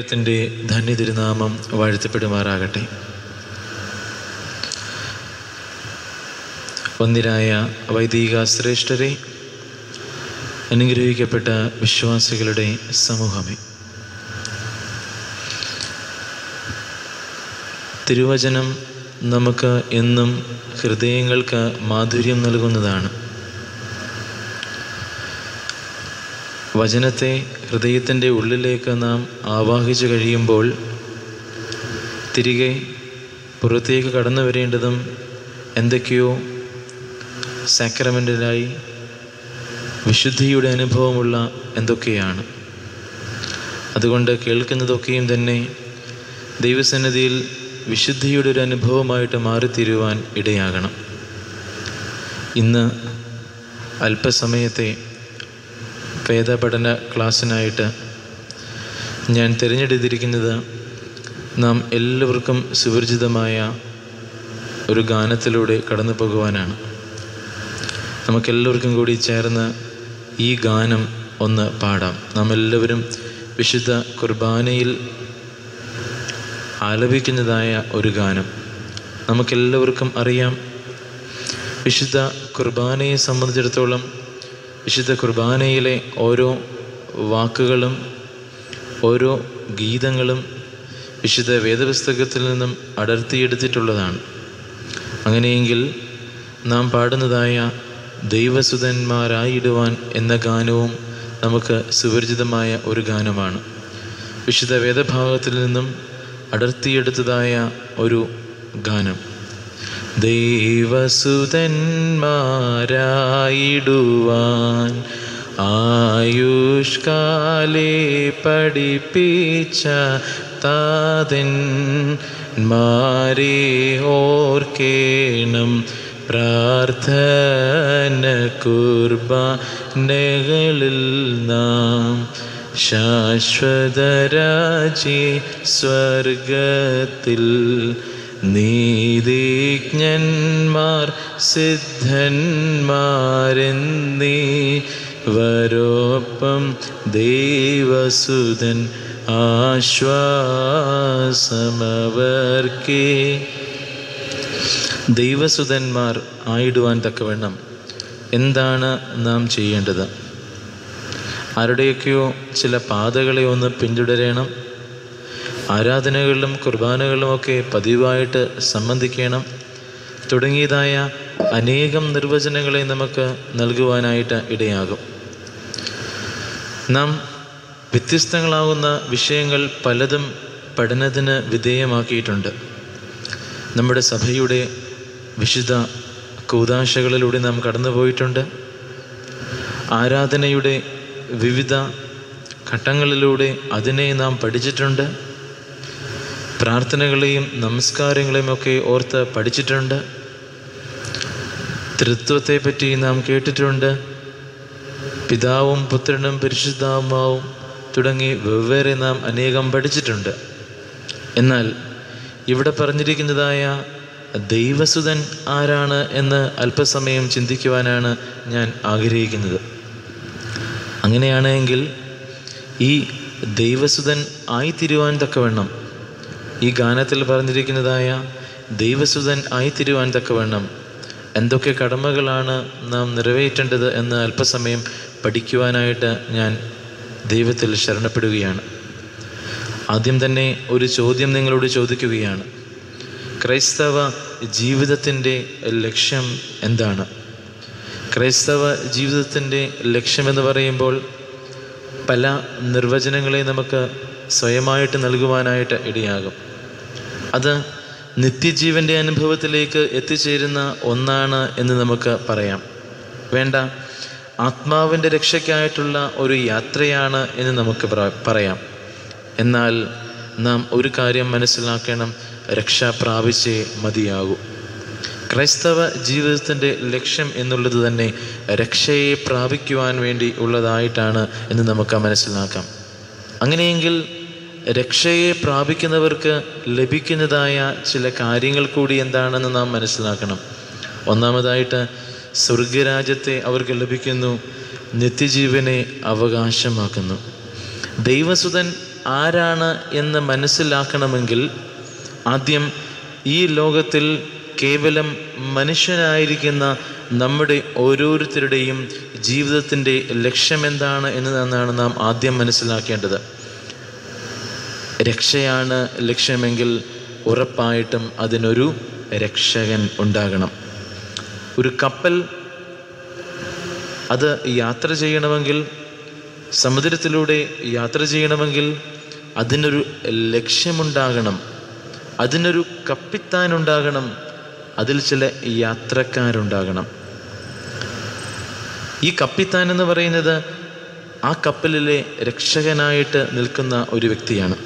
ദൈവത്തിൻ്റെ ധന്യതിരുനാമം വാഴ്ത്തപ്പെടുമാറാകട്ടെ ഒന്നിരായ വൈദിക ശ്രേഷ്ഠരെ അനുഗ്രഹിക്കപ്പെട്ട വിശ്വാസികളുടെ സമൂഹമേ തിരുവചനം നമുക്ക് എന്നും ഹൃദയങ്ങൾക്ക് മാധുര്യം നൽകുന്നതാണ് വചനത്തെ ഹൃദയത്തിൻ്റെ ഉള്ളിലേക്ക് നാം ആവാഹിച്ചു കഴിയുമ്പോൾ തിരികെ പുറത്തേക്ക് കടന്നു വരേണ്ടതും എന്തൊക്കെയോ സാക്രമെൻ്റലായി വിശുദ്ധിയുടെ അനുഭവമുള്ള എന്തൊക്കെയാണ് അതുകൊണ്ട് കേൾക്കുന്നതൊക്കെയും തന്നെ ദൈവസന്നിധിയിൽ വിശുദ്ധിയുടെ ഒരു അനുഭവമായിട്ട് മാറിത്തീരുവാൻ ഇടയാകണം ഇന്ന് അല്പസമയത്തെ വേദപഠന ക്ലാസ്സിനായിട്ട് ഞാൻ തിരഞ്ഞെടുത്തിരിക്കുന്നത് നാം എല്ലാവർക്കും സുപരിചിതമായ ഒരു ഗാനത്തിലൂടെ കടന്നു പോകുവാനാണ് നമുക്കെല്ലാവർക്കും കൂടി ചേർന്ന് ഈ ഗാനം ഒന്ന് പാടാം നാം എല്ലാവരും വിശുദ്ധ കുർബാനയിൽ ആലപിക്കുന്നതായ ഒരു ഗാനം നമുക്കെല്ലാവർക്കും അറിയാം വിശുദ്ധ കുർബാനയെ സംബന്ധിച്ചിടത്തോളം വിശുദ്ധ കുർബാനയിലെ ഓരോ വാക്കുകളും ഓരോ ഗീതങ്ങളും വിശുദ്ധ വേദപുസ്തകത്തിൽ നിന്നും അടർത്തിയെടുത്തിട്ടുള്ളതാണ് അങ്ങനെയെങ്കിൽ നാം പാടുന്നതായ ദൈവസുതന്മാരായിടുവാൻ എന്ന ഗാനവും നമുക്ക് സുപരിചിതമായ ഒരു ഗാനമാണ് വിശുദ്ധ വേദഭാഗത്തിൽ നിന്നും അടർത്തിയെടുത്തതായ ഒരു ഗാനം ദൈവസുതന്മാരായിടുവാൻ ആയുഷ്കാലേ പഠിപ്പിച്ച താതൻ മാരെ ഓർക്കേണം പ്രാർത്ഥന കുർബാനകളിൽ നാം ശാശ്വതരാജി സ്വർഗത്തിൽ നീതിജ്ഞന്മാർ സിദ്ധന്മാരെന്നീ വരോപ്പം ദൈവസുതൻ ആശ്വാസമവർക്കേ ദൈവസുതന്മാർ ആയിടുവാൻ തക്കവണ്ണം എന്താണ് നാം ചെയ്യേണ്ടത് ആരുടെയൊക്കെയോ ചില പാതകളെ ഒന്ന് പിന്തുടരണം ആരാധനകളിലും കുർബാനകളിലുമൊക്കെ പതിവായിട്ട് സംബന്ധിക്കണം തുടങ്ങിയതായ അനേകം നിർവചനങ്ങളെ നമുക്ക് നൽകുവാനായിട്ട് ഇടയാകും നാം വ്യത്യസ്തങ്ങളാകുന്ന വിഷയങ്ങൾ പലതും പഠനത്തിന് വിധേയമാക്കിയിട്ടുണ്ട് നമ്മുടെ സഭയുടെ വിശുദ്ധ കൂതാശകളിലൂടെ നാം കടന്നുപോയിട്ടുണ്ട് ആരാധനയുടെ വിവിധ ഘട്ടങ്ങളിലൂടെ അതിനെ നാം പഠിച്ചിട്ടുണ്ട് പ്രാർത്ഥനകളെയും നമസ്കാരങ്ങളെയും ഒക്കെ ഓർത്ത് പഠിച്ചിട്ടുണ്ട് തൃത്വത്തെ പറ്റി നാം കേട്ടിട്ടുണ്ട് പിതാവും പുത്രനും പരിശുദ്ധാത്മാവും തുടങ്ങി വെവ്വേറെ നാം അനേകം പഠിച്ചിട്ടുണ്ട് എന്നാൽ ഇവിടെ പറഞ്ഞിരിക്കുന്നതായ ദൈവസുതൻ ആരാണ് എന്ന് അല്പസമയം ചിന്തിക്കുവാനാണ് ഞാൻ ആഗ്രഹിക്കുന്നത് അങ്ങനെയാണെങ്കിൽ ഈ ദൈവസുതൻ ആയിത്തീരുവാൻ തക്കവണ്ണം ഈ ഗാനത്തിൽ പറഞ്ഞിരിക്കുന്നതായ ദൈവസുതൻ ആയിത്തീരുവാൻ തക്കവണ്ണം എന്തൊക്കെ കടമകളാണ് നാം നിറവേറ്റേണ്ടത് എന്ന് അല്പസമയം പഠിക്കുവാനായിട്ട് ഞാൻ ദൈവത്തിൽ ശരണപ്പെടുകയാണ് ആദ്യം തന്നെ ഒരു ചോദ്യം നിങ്ങളോട് ചോദിക്കുകയാണ് ക്രൈസ്തവ ജീവിതത്തിൻ്റെ ലക്ഷ്യം എന്താണ് ക്രൈസ്തവ ജീവിതത്തിൻ്റെ ലക്ഷ്യമെന്ന് പറയുമ്പോൾ പല നിർവചനങ്ങളെ നമുക്ക് സ്വയമായിട്ട് നൽകുവാനായിട്ട് ഇടയാകും അത് നിത്യജീവൻ്റെ അനുഭവത്തിലേക്ക് എത്തിച്ചേരുന്ന ഒന്നാണ് എന്ന് നമുക്ക് പറയാം വേണ്ട ആത്മാവിൻ്റെ രക്ഷയ്ക്കായിട്ടുള്ള ഒരു യാത്രയാണ് എന്ന് നമുക്ക് പ്ര- പറയാം എന്നാൽ നാം ഒരു കാര്യം മനസ്സിലാക്കണം രക്ഷ പ്രാപിച്ചേ മതിയാകൂ ക്രൈസ്തവ ജീവിതത്തിൻ്റെ ലക്ഷ്യം എന്നുള്ളത് തന്നെ രക്ഷയെ പ്രാപിക്കുവാൻ വേണ്ടി ഉള്ളതായിട്ടാണ് എന്ന് നമുക്ക് മനസ്സിലാക്കാം അങ്ങനെയെങ്കിൽ രക്ഷയെ പ്രാപിക്കുന്നവർക്ക് ലഭിക്കുന്നതായ ചില കാര്യങ്ങൾ കൂടി എന്താണെന്ന് നാം മനസ്സിലാക്കണം ഒന്നാമതായിട്ട് സ്വർഗരാജ്യത്തെ അവർക്ക് ലഭിക്കുന്നു നിത്യജീവനെ അവകാശമാക്കുന്നു ദൈവസുതൻ ആരാണ് എന്ന് മനസ്സിലാക്കണമെങ്കിൽ ആദ്യം ഈ ലോകത്തിൽ കേവലം മനുഷ്യനായിരിക്കുന്ന നമ്മുടെ ഓരോരുത്തരുടെയും ജീവിതത്തിൻ്റെ ലക്ഷ്യമെന്താണ് എന്നതാണ് നാം ആദ്യം മനസ്സിലാക്കേണ്ടത് രക്ഷയാണ് ലക്ഷ്യമെങ്കിൽ ഉറപ്പായിട്ടും അതിനൊരു രക്ഷകൻ ഉണ്ടാകണം ഒരു കപ്പൽ അത് യാത്ര ചെയ്യണമെങ്കിൽ സമുദ്രത്തിലൂടെ യാത്ര ചെയ്യണമെങ്കിൽ അതിനൊരു ലക്ഷ്യമുണ്ടാകണം അതിനൊരു കപ്പിത്താൻ ഉണ്ടാകണം അതിൽ ചില യാത്രക്കാരുണ്ടാകണം ഈ കപ്പിത്താൻ എന്ന് പറയുന്നത് ആ കപ്പലിലെ രക്ഷകനായിട്ട് നിൽക്കുന്ന ഒരു വ്യക്തിയാണ്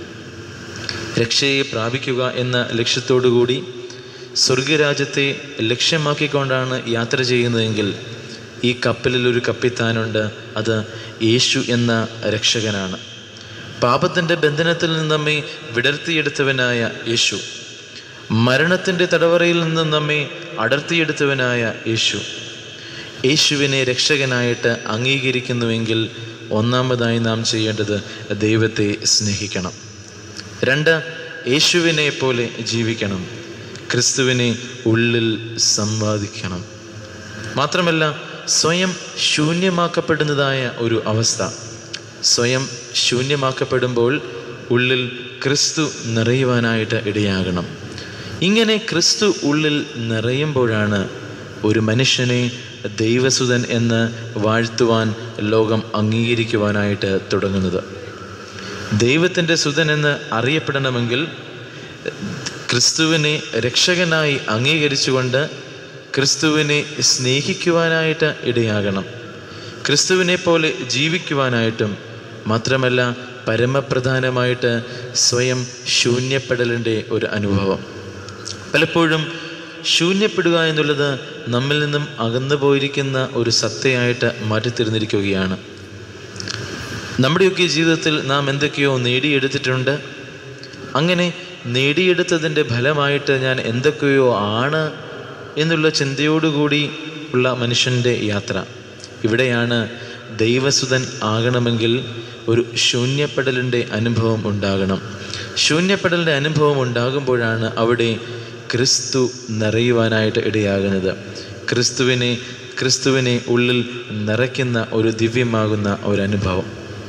രക്ഷയെ പ്രാപിക്കുക എന്ന ലക്ഷ്യത്തോടുകൂടി സ്വർഗരാജ്യത്തെ ലക്ഷ്യമാക്കിക്കൊണ്ടാണ് യാത്ര ചെയ്യുന്നതെങ്കിൽ ഈ കപ്പലിൽ ഒരു കപ്പിത്താനുണ്ട് അത് യേശു എന്ന രക്ഷകനാണ് പാപത്തിൻ്റെ ബന്ധനത്തിൽ നിന്ന് നമ്മെ വിടർത്തിയെടുത്തവനായ യേശു മരണത്തിൻ്റെ തടവറയിൽ നിന്ന് നമ്മെ അടർത്തിയെടുത്തവനായ യേശു യേശുവിനെ രക്ഷകനായിട്ട് അംഗീകരിക്കുന്നുവെങ്കിൽ ഒന്നാമതായി നാം ചെയ്യേണ്ടത് ദൈവത്തെ സ്നേഹിക്കണം രണ്ട് യേശുവിനെ പോലെ ജീവിക്കണം ക്രിസ്തുവിനെ ഉള്ളിൽ സമ്പാദിക്കണം മാത്രമല്ല സ്വയം ശൂന്യമാക്കപ്പെടുന്നതായ ഒരു അവസ്ഥ സ്വയം ശൂന്യമാക്കപ്പെടുമ്പോൾ ഉള്ളിൽ ക്രിസ്തു നിറയുവാനായിട്ട് ഇടയാകണം ഇങ്ങനെ ക്രിസ്തു ഉള്ളിൽ നിറയുമ്പോഴാണ് ഒരു മനുഷ്യനെ ദൈവസുതൻ എന്ന് വാഴ്ത്തുവാൻ ലോകം അംഗീകരിക്കുവാനായിട്ട് തുടങ്ങുന്നത് ദൈവത്തിൻ്റെ സുതൻ എന്ന് അറിയപ്പെടണമെങ്കിൽ ക്രിസ്തുവിനെ രക്ഷകനായി അംഗീകരിച്ചുകൊണ്ട് ക്രിസ്തുവിനെ സ്നേഹിക്കുവാനായിട്ട് ഇടയാകണം ക്രിസ്തുവിനെ പോലെ ജീവിക്കുവാനായിട്ടും മാത്രമല്ല പരമപ്രധാനമായിട്ട് സ്വയം ശൂന്യപ്പെടലിൻ്റെ ഒരു അനുഭവം പലപ്പോഴും ശൂന്യപ്പെടുക എന്നുള്ളത് നമ്മിൽ നിന്നും അകന്നു പോയിരിക്കുന്ന ഒരു സത്തയായിട്ട് മാറ്റിത്തീർന്നിരിക്കുകയാണ് നമ്മുടെയൊക്കെ ജീവിതത്തിൽ നാം എന്തൊക്കെയോ നേടിയെടുത്തിട്ടുണ്ട് അങ്ങനെ നേടിയെടുത്തതിൻ്റെ ഫലമായിട്ട് ഞാൻ എന്തൊക്കെയോ ആണ് എന്നുള്ള ചിന്തയോടുകൂടി ഉള്ള മനുഷ്യൻ്റെ യാത്ര ഇവിടെയാണ് ദൈവസുതൻ ആകണമെങ്കിൽ ഒരു ശൂന്യപ്പെടലിൻ്റെ അനുഭവം ഉണ്ടാകണം ശൂന്യപ്പെടലിൻ്റെ അനുഭവം ഉണ്ടാകുമ്പോഴാണ് അവിടെ ക്രിസ്തു നിറയുവാനായിട്ട് ഇടയാകുന്നത് ക്രിസ്തുവിനെ ക്രിസ്തുവിനെ ഉള്ളിൽ നിറയ്ക്കുന്ന ഒരു ദിവ്യമാകുന്ന ഒരനുഭവം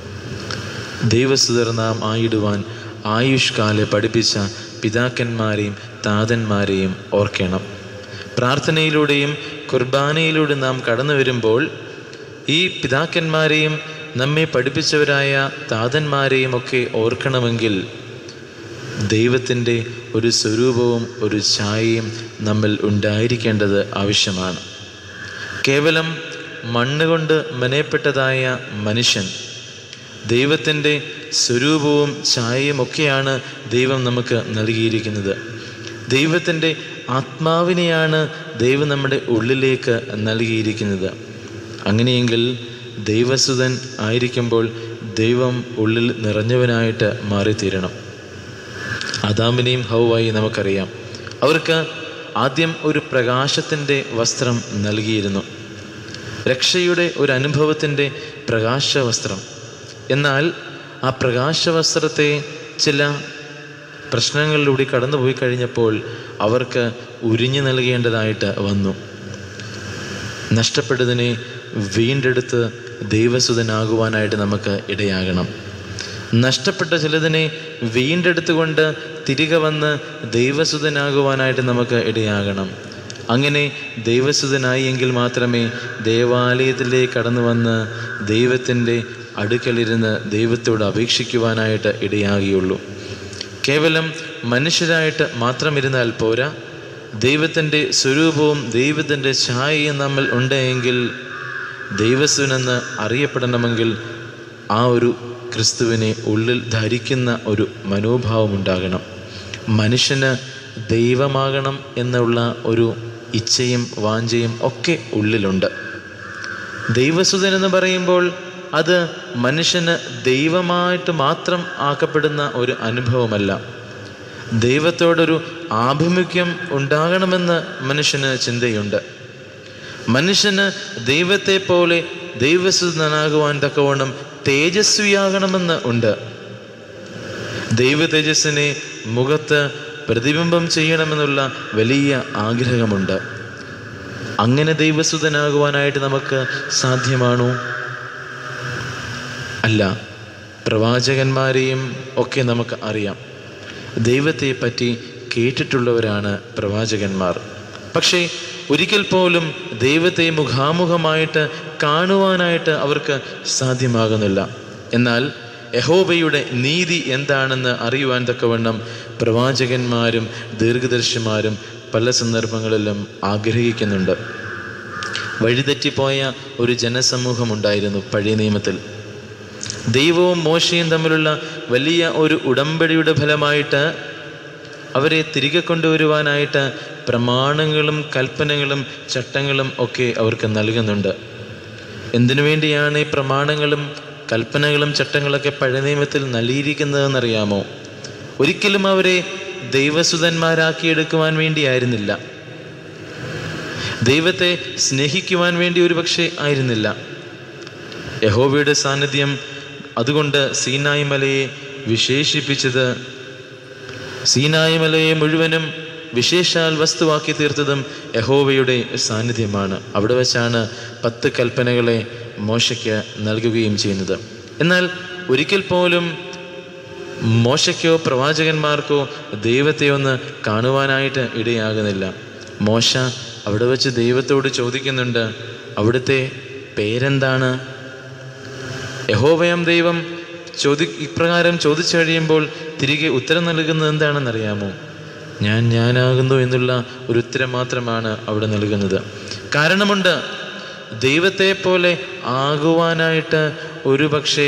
ദൈവസുതർ നാം ആയിടുവാൻ ആയുഷ്കാലെ പഠിപ്പിച്ച പിതാക്കന്മാരെയും താതന്മാരെയും ഓർക്കണം പ്രാർത്ഥനയിലൂടെയും കുർബാനയിലൂടെ നാം കടന്നു വരുമ്പോൾ ഈ പിതാക്കന്മാരെയും നമ്മെ പഠിപ്പിച്ചവരായ താതന്മാരെയും ഒക്കെ ഓർക്കണമെങ്കിൽ ദൈവത്തിൻ്റെ ഒരു സ്വരൂപവും ഒരു ഛായയും നമ്മിൽ ഉണ്ടായിരിക്കേണ്ടത് ആവശ്യമാണ് കേവലം മണ്ണുകൊണ്ട് മെനയപ്പെട്ടതായ മനുഷ്യൻ ദൈവത്തിൻ്റെ സ്വരൂപവും ഛായയും ഒക്കെയാണ് ദൈവം നമുക്ക് നൽകിയിരിക്കുന്നത് ദൈവത്തിൻ്റെ ആത്മാവിനെയാണ് ദൈവം നമ്മുടെ ഉള്ളിലേക്ക് നൽകിയിരിക്കുന്നത് അങ്ങനെയെങ്കിൽ ദൈവസുതൻ ആയിരിക്കുമ്പോൾ ദൈവം ഉള്ളിൽ നിറഞ്ഞവനായിട്ട് മാറിത്തീരണം അദാമിനെയും ഹൗവായി നമുക്കറിയാം അവർക്ക് ആദ്യം ഒരു പ്രകാശത്തിൻ്റെ വസ്ത്രം നൽകിയിരുന്നു രക്ഷയുടെ ഒരു അനുഭവത്തിൻ്റെ പ്രകാശവസ്ത്രം എന്നാൽ ആ പ്രകാശവസ്ത്രത്തെ ചില പ്രശ്നങ്ങളിലൂടെ കടന്നുപോയി കഴിഞ്ഞപ്പോൾ അവർക്ക് ഉരിഞ്ഞു നൽകേണ്ടതായിട്ട് വന്നു നഷ്ടപ്പെട്ടതിനെ വീണ്ടെടുത്ത് ദൈവസുതനാകുവാനായിട്ട് നമുക്ക് ഇടയാകണം നഷ്ടപ്പെട്ട ചിലതിനെ വീണ്ടെടുത്തുകൊണ്ട് തിരികെ വന്ന് ദൈവസുതനാകുവാനായിട്ട് നമുക്ക് ഇടയാകണം അങ്ങനെ ദൈവസുതനായി എങ്കിൽ മാത്രമേ ദേവാലയത്തിലേക്ക് കടന്നു വന്ന് ദൈവത്തിൻ്റെ അടുക്കലിരുന്ന് ദൈവത്തോട് അപേക്ഷിക്കുവാനായിട്ട് ഇടയാകുകയുള്ളൂ കേവലം മനുഷ്യരായിട്ട് മാത്രം ഇരുന്നാൽ പോരാ ദൈവത്തിൻ്റെ സ്വരൂപവും ദൈവത്തിൻ്റെ ഛായയും നമ്മൾ ഉണ്ടെങ്കിൽ ദൈവസ്വനെന്ന് അറിയപ്പെടണമെങ്കിൽ ആ ഒരു ക്രിസ്തുവിനെ ഉള്ളിൽ ധരിക്കുന്ന ഒരു മനോഭാവം ഉണ്ടാകണം മനുഷ്യന് ദൈവമാകണം എന്നുള്ള ഒരു ഇച്ഛയും വാഞ്ചയും ഒക്കെ ഉള്ളിലുണ്ട് ദൈവസുതൻ എന്ന് പറയുമ്പോൾ അത് മനുഷ്യന് ദൈവമായിട്ട് മാത്രം ആക്കപ്പെടുന്ന ഒരു അനുഭവമല്ല ദൈവത്തോടൊരു ആഭിമുഖ്യം ഉണ്ടാകണമെന്ന് മനുഷ്യന് ചിന്തയുണ്ട് മനുഷ്യന് ദൈവത്തെ പോലെ ദൈവസുതനാകുവാൻ തക്കവണ്ണം തേജസ്വിയാകണമെന്ന് ഉണ്ട് ദൈവ തേജസ്സിനെ മുഖത്ത് പ്രതിബിംബം ചെയ്യണമെന്നുള്ള വലിയ ആഗ്രഹമുണ്ട് അങ്ങനെ ദൈവസുതനാകുവാനായിട്ട് നമുക്ക് സാധ്യമാണോ അല്ല പ്രവാചകന്മാരെയും ഒക്കെ നമുക്ക് അറിയാം ദൈവത്തെ പറ്റി കേട്ടിട്ടുള്ളവരാണ് പ്രവാചകന്മാർ പക്ഷേ ഒരിക്കൽ പോലും ദൈവത്തെ മുഖാമുഖമായിട്ട് കാണുവാനായിട്ട് അവർക്ക് സാധ്യമാകുന്നില്ല എന്നാൽ യഹോബയുടെ നീതി എന്താണെന്ന് അറിയുവാൻ തക്കവണ്ണം പ്രവാചകന്മാരും ദീർഘദർശിമാരും പല സന്ദർഭങ്ങളിലും ആഗ്രഹിക്കുന്നുണ്ട് വഴിതെറ്റിപ്പോയ ഒരു ജനസമൂഹമുണ്ടായിരുന്നു പഴയ നിയമത്തിൽ ദൈവവും മോശയും തമ്മിലുള്ള വലിയ ഒരു ഉടമ്പടിയുടെ ഫലമായിട്ട് അവരെ തിരികെ കൊണ്ടുവരുവാനായിട്ട് പ്രമാണങ്ങളും കൽപ്പനകളും ചട്ടങ്ങളും ഒക്കെ അവർക്ക് നൽകുന്നുണ്ട് എന്തിനു വേണ്ടിയാണ് ഈ പ്രമാണങ്ങളും കൽപ്പനകളും ചട്ടങ്ങളൊക്കെ പഴയ നിയമത്തിൽ നൽകിയിരിക്കുന്നതെന്നറിയാമോ ഒരിക്കലും അവരെ ദൈവസുതന്മാരാക്കിയെടുക്കുവാൻ വേണ്ടിയായിരുന്നില്ല ദൈവത്തെ സ്നേഹിക്കുവാൻ വേണ്ടി ഒരുപക്ഷെ ആയിരുന്നില്ല യഹോവയുടെ സാന്നിധ്യം അതുകൊണ്ട് സീനായി മലയെ വിശേഷിപ്പിച്ചത് സീനായി മലയെ മുഴുവനും വിശേഷാൽ വസ്തുവാക്കി തീർത്തതും യഹോവയുടെ സാന്നിധ്യമാണ് അവിടെ വെച്ചാണ് പത്ത് കൽപ്പനകളെ മോശയ്ക്ക് നൽകുകയും ചെയ്യുന്നത് എന്നാൽ ഒരിക്കൽ പോലും മോശയ്ക്കോ പ്രവാചകന്മാർക്കോ ദൈവത്തെ ഒന്ന് കാണുവാനായിട്ട് ഇടയാകുന്നില്ല മോശ അവിടെ വെച്ച് ദൈവത്തോട് ചോദിക്കുന്നുണ്ട് അവിടുത്തെ പേരെന്താണ് യഹോവയം ദൈവം ചോദി ഇപ്രകാരം ചോദിച്ചു കഴിയുമ്പോൾ തിരികെ ഉത്തരം നൽകുന്നത് എന്താണെന്നറിയാമോ ഞാൻ ഞാനാകുന്നു എന്നുള്ള ഒരു ഉത്തരം മാത്രമാണ് അവിടെ നൽകുന്നത് കാരണമുണ്ട് ദൈവത്തെ പോലെ ആകുവാനായിട്ട് ഒരു പക്ഷേ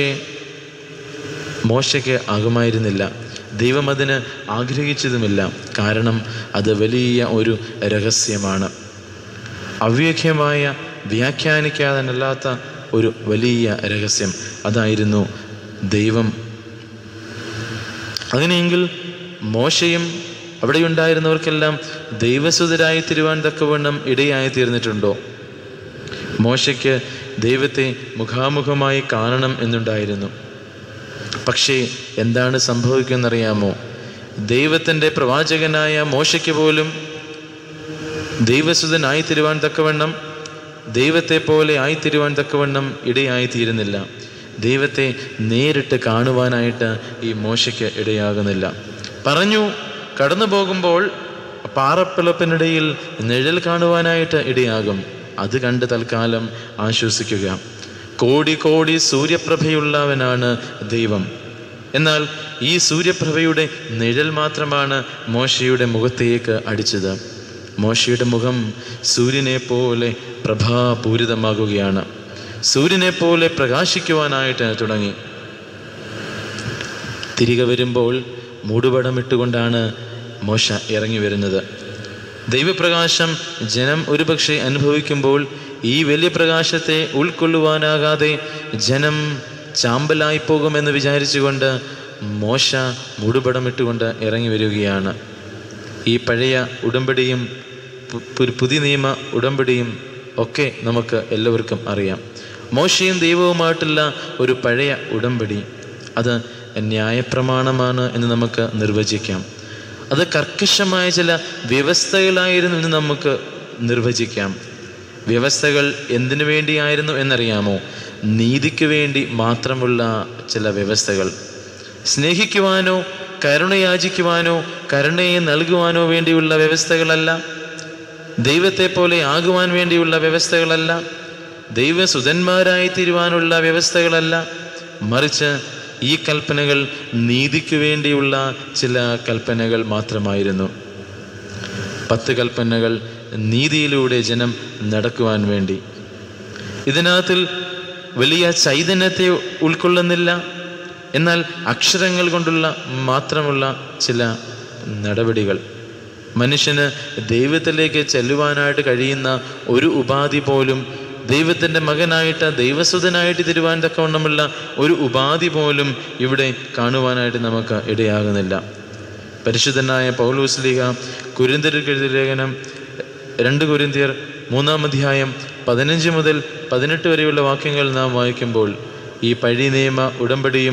മോശയ്ക്ക് ആകുമായിരുന്നില്ല ദൈവം അതിന് ആഗ്രഹിച്ചതുമില്ല കാരണം അത് വലിയ ഒരു രഹസ്യമാണ് അവ്യഖ്യമായ വ്യാഖ്യാനിക്കാതനല്ലാത്ത ഒരു വലിയ രഹസ്യം അതായിരുന്നു ദൈവം അങ്ങനെയെങ്കിൽ മോശയും അവിടെയുണ്ടായിരുന്നവർക്കെല്ലാം ദൈവസുതരായി തിരുവാൻ തക്കവണ്ണം ഇടയായി തീർന്നിട്ടുണ്ടോ മോശയ്ക്ക് ദൈവത്തെ മുഖാമുഖമായി കാണണം എന്നുണ്ടായിരുന്നു പക്ഷേ എന്താണ് സംഭവിക്കുന്നറിയാമോ ദൈവത്തിൻ്റെ പ്രവാചകനായ മോശയ്ക്ക് പോലും ദൈവസുതനായി തിരുവാൻ തക്കവണ്ണം ദൈവത്തെ പോലെ ആയിത്തീരുവാൻ തക്കവണ്ണം ഇടയായി തീരുന്നില്ല ദൈവത്തെ നേരിട്ട് കാണുവാനായിട്ട് ഈ മോശയ്ക്ക് ഇടയാകുന്നില്ല പറഞ്ഞു കടന്നു പോകുമ്പോൾ പാറപ്പിളപ്പിനിടയിൽ നിഴൽ കാണുവാനായിട്ട് ഇടയാകും അത് കണ്ട് തൽക്കാലം ആശ്വസിക്കുക കോടി കോടി സൂര്യപ്രഭയുള്ളവനാണ് ദൈവം എന്നാൽ ഈ സൂര്യപ്രഭയുടെ നിഴൽ മാത്രമാണ് മോശയുടെ മുഖത്തേക്ക് അടിച്ചത് മോശയുടെ മുഖം സൂര്യനെ പോലെ പ്രഭാപൂരിതമാകുകയാണ് സൂര്യനെ പോലെ പ്രകാശിക്കുവാനായിട്ട് തുടങ്ങി തിരികെ വരുമ്പോൾ മൂടുപടമിട്ടുകൊണ്ടാണ് മോശ ഇറങ്ങി വരുന്നത് ദൈവപ്രകാശം ജനം ഒരുപക്ഷെ അനുഭവിക്കുമ്പോൾ ഈ വലിയ പ്രകാശത്തെ ഉൾക്കൊള്ളുവാനാകാതെ ജനം ചാമ്പലായി പോകുമെന്ന് വിചാരിച്ചുകൊണ്ട് മോശ മൂടുപടമിട്ടുകൊണ്ട് ഇറങ്ങി വരികയാണ് ഈ പഴയ ഉടമ്പടിയും പു- പു- പുതിയ നിയമ ഉടമ്പടിയും ഒക്കെ നമുക്ക് എല്ലാവർക്കും അറിയാം മോശയും ദൈവവുമായിട്ടുള്ള ഒരു പഴയ ഉടമ്പടി അത് ന്യായപ്രമാണമാണ് എന്ന് നമുക്ക് നിർവചിക്കാം അത് കർക്കശമായ ചില വ്യവസ്ഥകളായിരുന്നു എന്ന് നമുക്ക് നിർവചിക്കാം വ്യവസ്ഥകൾ എന്തിനു വേണ്ടിയായിരുന്നു എന്നറിയാമോ നീതിക്ക് വേണ്ടി മാത്രമുള്ള ചില വ്യവസ്ഥകൾ സ്നേഹിക്കുവാനോ കരുണയാചിക്കുവാനോ കരുണയെ നൽകുവാനോ വേണ്ടിയുള്ള വ്യവസ്ഥകളല്ല ദൈവത്തെ പോലെ ആകുവാൻ വേണ്ടിയുള്ള വ്യവസ്ഥകളല്ല ദൈവസുതന്മാരായി തീരുവാനുള്ള വ്യവസ്ഥകളല്ല മറിച്ച് ഈ കൽപ്പനകൾ നീതിക്ക് വേണ്ടിയുള്ള ചില കൽപ്പനകൾ മാത്രമായിരുന്നു പത്ത് കൽപ്പനകൾ നീതിയിലൂടെ ജനം നടക്കുവാൻ വേണ്ടി ഇതിനകത്തിൽ വലിയ ചൈതന്യത്തെ ഉൾക്കൊള്ളുന്നില്ല എന്നാൽ അക്ഷരങ്ങൾ കൊണ്ടുള്ള മാത്രമുള്ള ചില നടപടികൾ മനുഷ്യന് ദൈവത്തിലേക്ക് ചെല്ലുവാനായിട്ട് കഴിയുന്ന ഒരു ഉപാധി പോലും ദൈവത്തിൻ്റെ മകനായിട്ട് ദൈവസുതനായിട്ട് തിരുവാൻ തക്കവണ്ണമുള്ള ഒരു ഉപാധി പോലും ഇവിടെ കാണുവാനായിട്ട് നമുക്ക് ഇടയാകുന്നില്ല പരിശുദ്ധനായ പൗലോസ്ലിഹ കുരിന്തിർക്ക് എഴുതിയ ലേഖനം രണ്ട് കുരിന്തിയർ മൂന്നാം അധ്യായം പതിനഞ്ച് മുതൽ പതിനെട്ട് വരെയുള്ള വാക്യങ്ങൾ നാം വായിക്കുമ്പോൾ ഈ പഴയ നിയമ ഉടമ്പടിയും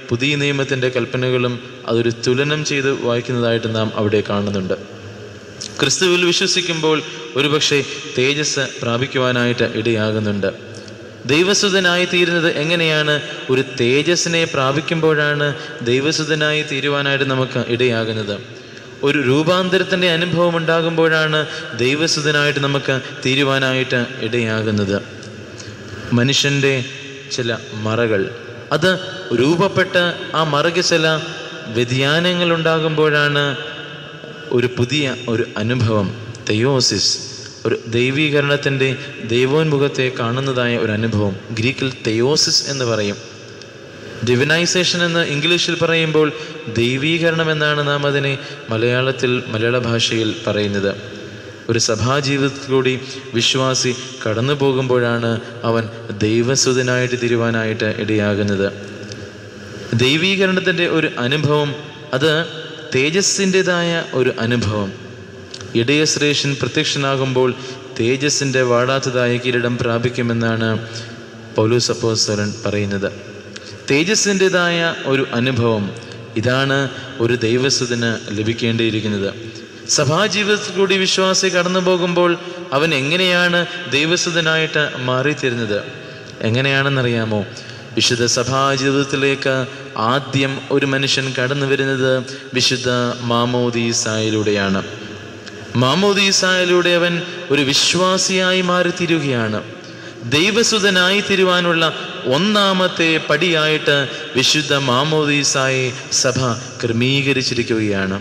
പുതിയ നിയമത്തിൻ്റെ കൽപ്പനകളും അതൊരു തുലനം ചെയ്ത് വായിക്കുന്നതായിട്ട് നാം അവിടെ കാണുന്നുണ്ട് ക്രിസ്തുവിൽ വിശ്വസിക്കുമ്പോൾ ഒരുപക്ഷെ തേജസ് പ്രാപിക്കുവാനായിട്ട് ഇടയാകുന്നുണ്ട് ദൈവസുതനായി തീരുന്നത് എങ്ങനെയാണ് ഒരു തേജസ്സിനെ പ്രാപിക്കുമ്പോഴാണ് ദൈവസുതനായി തീരുവാനായിട്ട് നമുക്ക് ഇടയാകുന്നത് ഒരു രൂപാന്തരത്തിൻ്റെ അനുഭവം ഉണ്ടാകുമ്പോഴാണ് ദൈവസുതനായിട്ട് നമുക്ക് തീരുവാനായിട്ട് ഇടയാകുന്നത് മനുഷ്യൻ്റെ ചില മറകൾ അത് രൂപപ്പെട്ട് ആ മറയ്ക്ക് ചില വ്യതിയാനങ്ങൾ ഉണ്ടാകുമ്പോഴാണ് ഒരു പുതിയ ഒരു അനുഭവം തെയോസിസ് ഒരു ദൈവീകരണത്തിൻ്റെ ദൈവോന്മുഖത്തെ കാണുന്നതായ ഒരു അനുഭവം ഗ്രീക്കിൽ തെയോസിസ് എന്ന് പറയും ഡിവിനൈസേഷൻ എന്ന് ഇംഗ്ലീഷിൽ പറയുമ്പോൾ ദൈവീകരണം എന്നാണ് നാം അതിനെ മലയാളത്തിൽ മലയാള ഭാഷയിൽ പറയുന്നത് ഒരു സഭാജീവിതത്തിലൂടെ വിശ്വാസി കടന്നു പോകുമ്പോഴാണ് അവൻ ദൈവസുതനായിട്ട് തിരുവാനായിട്ട് ഇടയാകുന്നത് ദൈവീകരണത്തിൻ്റെ ഒരു അനുഭവം അത് തേജസ്സിൻ്റെതായ ഒരു അനുഭവം ഇടയശ്രേഷൻ പ്രത്യക്ഷനാകുമ്പോൾ തേജസ്സിൻ്റെ വാടാത്തതായ കിരീടം പ്രാപിക്കുമെന്നാണ് പൗലൂസ് അപ്പോസ്തലൻ പറയുന്നത് തേജസ്സിൻ്റെതായ ഒരു അനുഭവം ഇതാണ് ഒരു ദൈവസുതിന് ലഭിക്കേണ്ടിയിരിക്കുന്നത് സഭാജീവിതത്തിൽ കൂടി വിശ്വാസി കടന്നു പോകുമ്പോൾ അവൻ എങ്ങനെയാണ് ദൈവസുതനായിട്ട് മാറിത്തരുന്നത് എങ്ങനെയാണെന്നറിയാമോ വിശുദ്ധ സഭാജീവിതത്തിലേക്ക് ആദ്യം ഒരു മനുഷ്യൻ കടന്നു വരുന്നത് വിശുദ്ധ മാമോദീസായിലൂടെയാണ് മാമോദീസായിലൂടെ അവൻ ഒരു വിശ്വാസിയായി മാറിത്തീരുകയാണ് ദൈവസുതനായി തീരുവാനുള്ള ഒന്നാമത്തെ പടിയായിട്ട് വിശുദ്ധ മാമോദീസായെ സഭ ക്രമീകരിച്ചിരിക്കുകയാണ്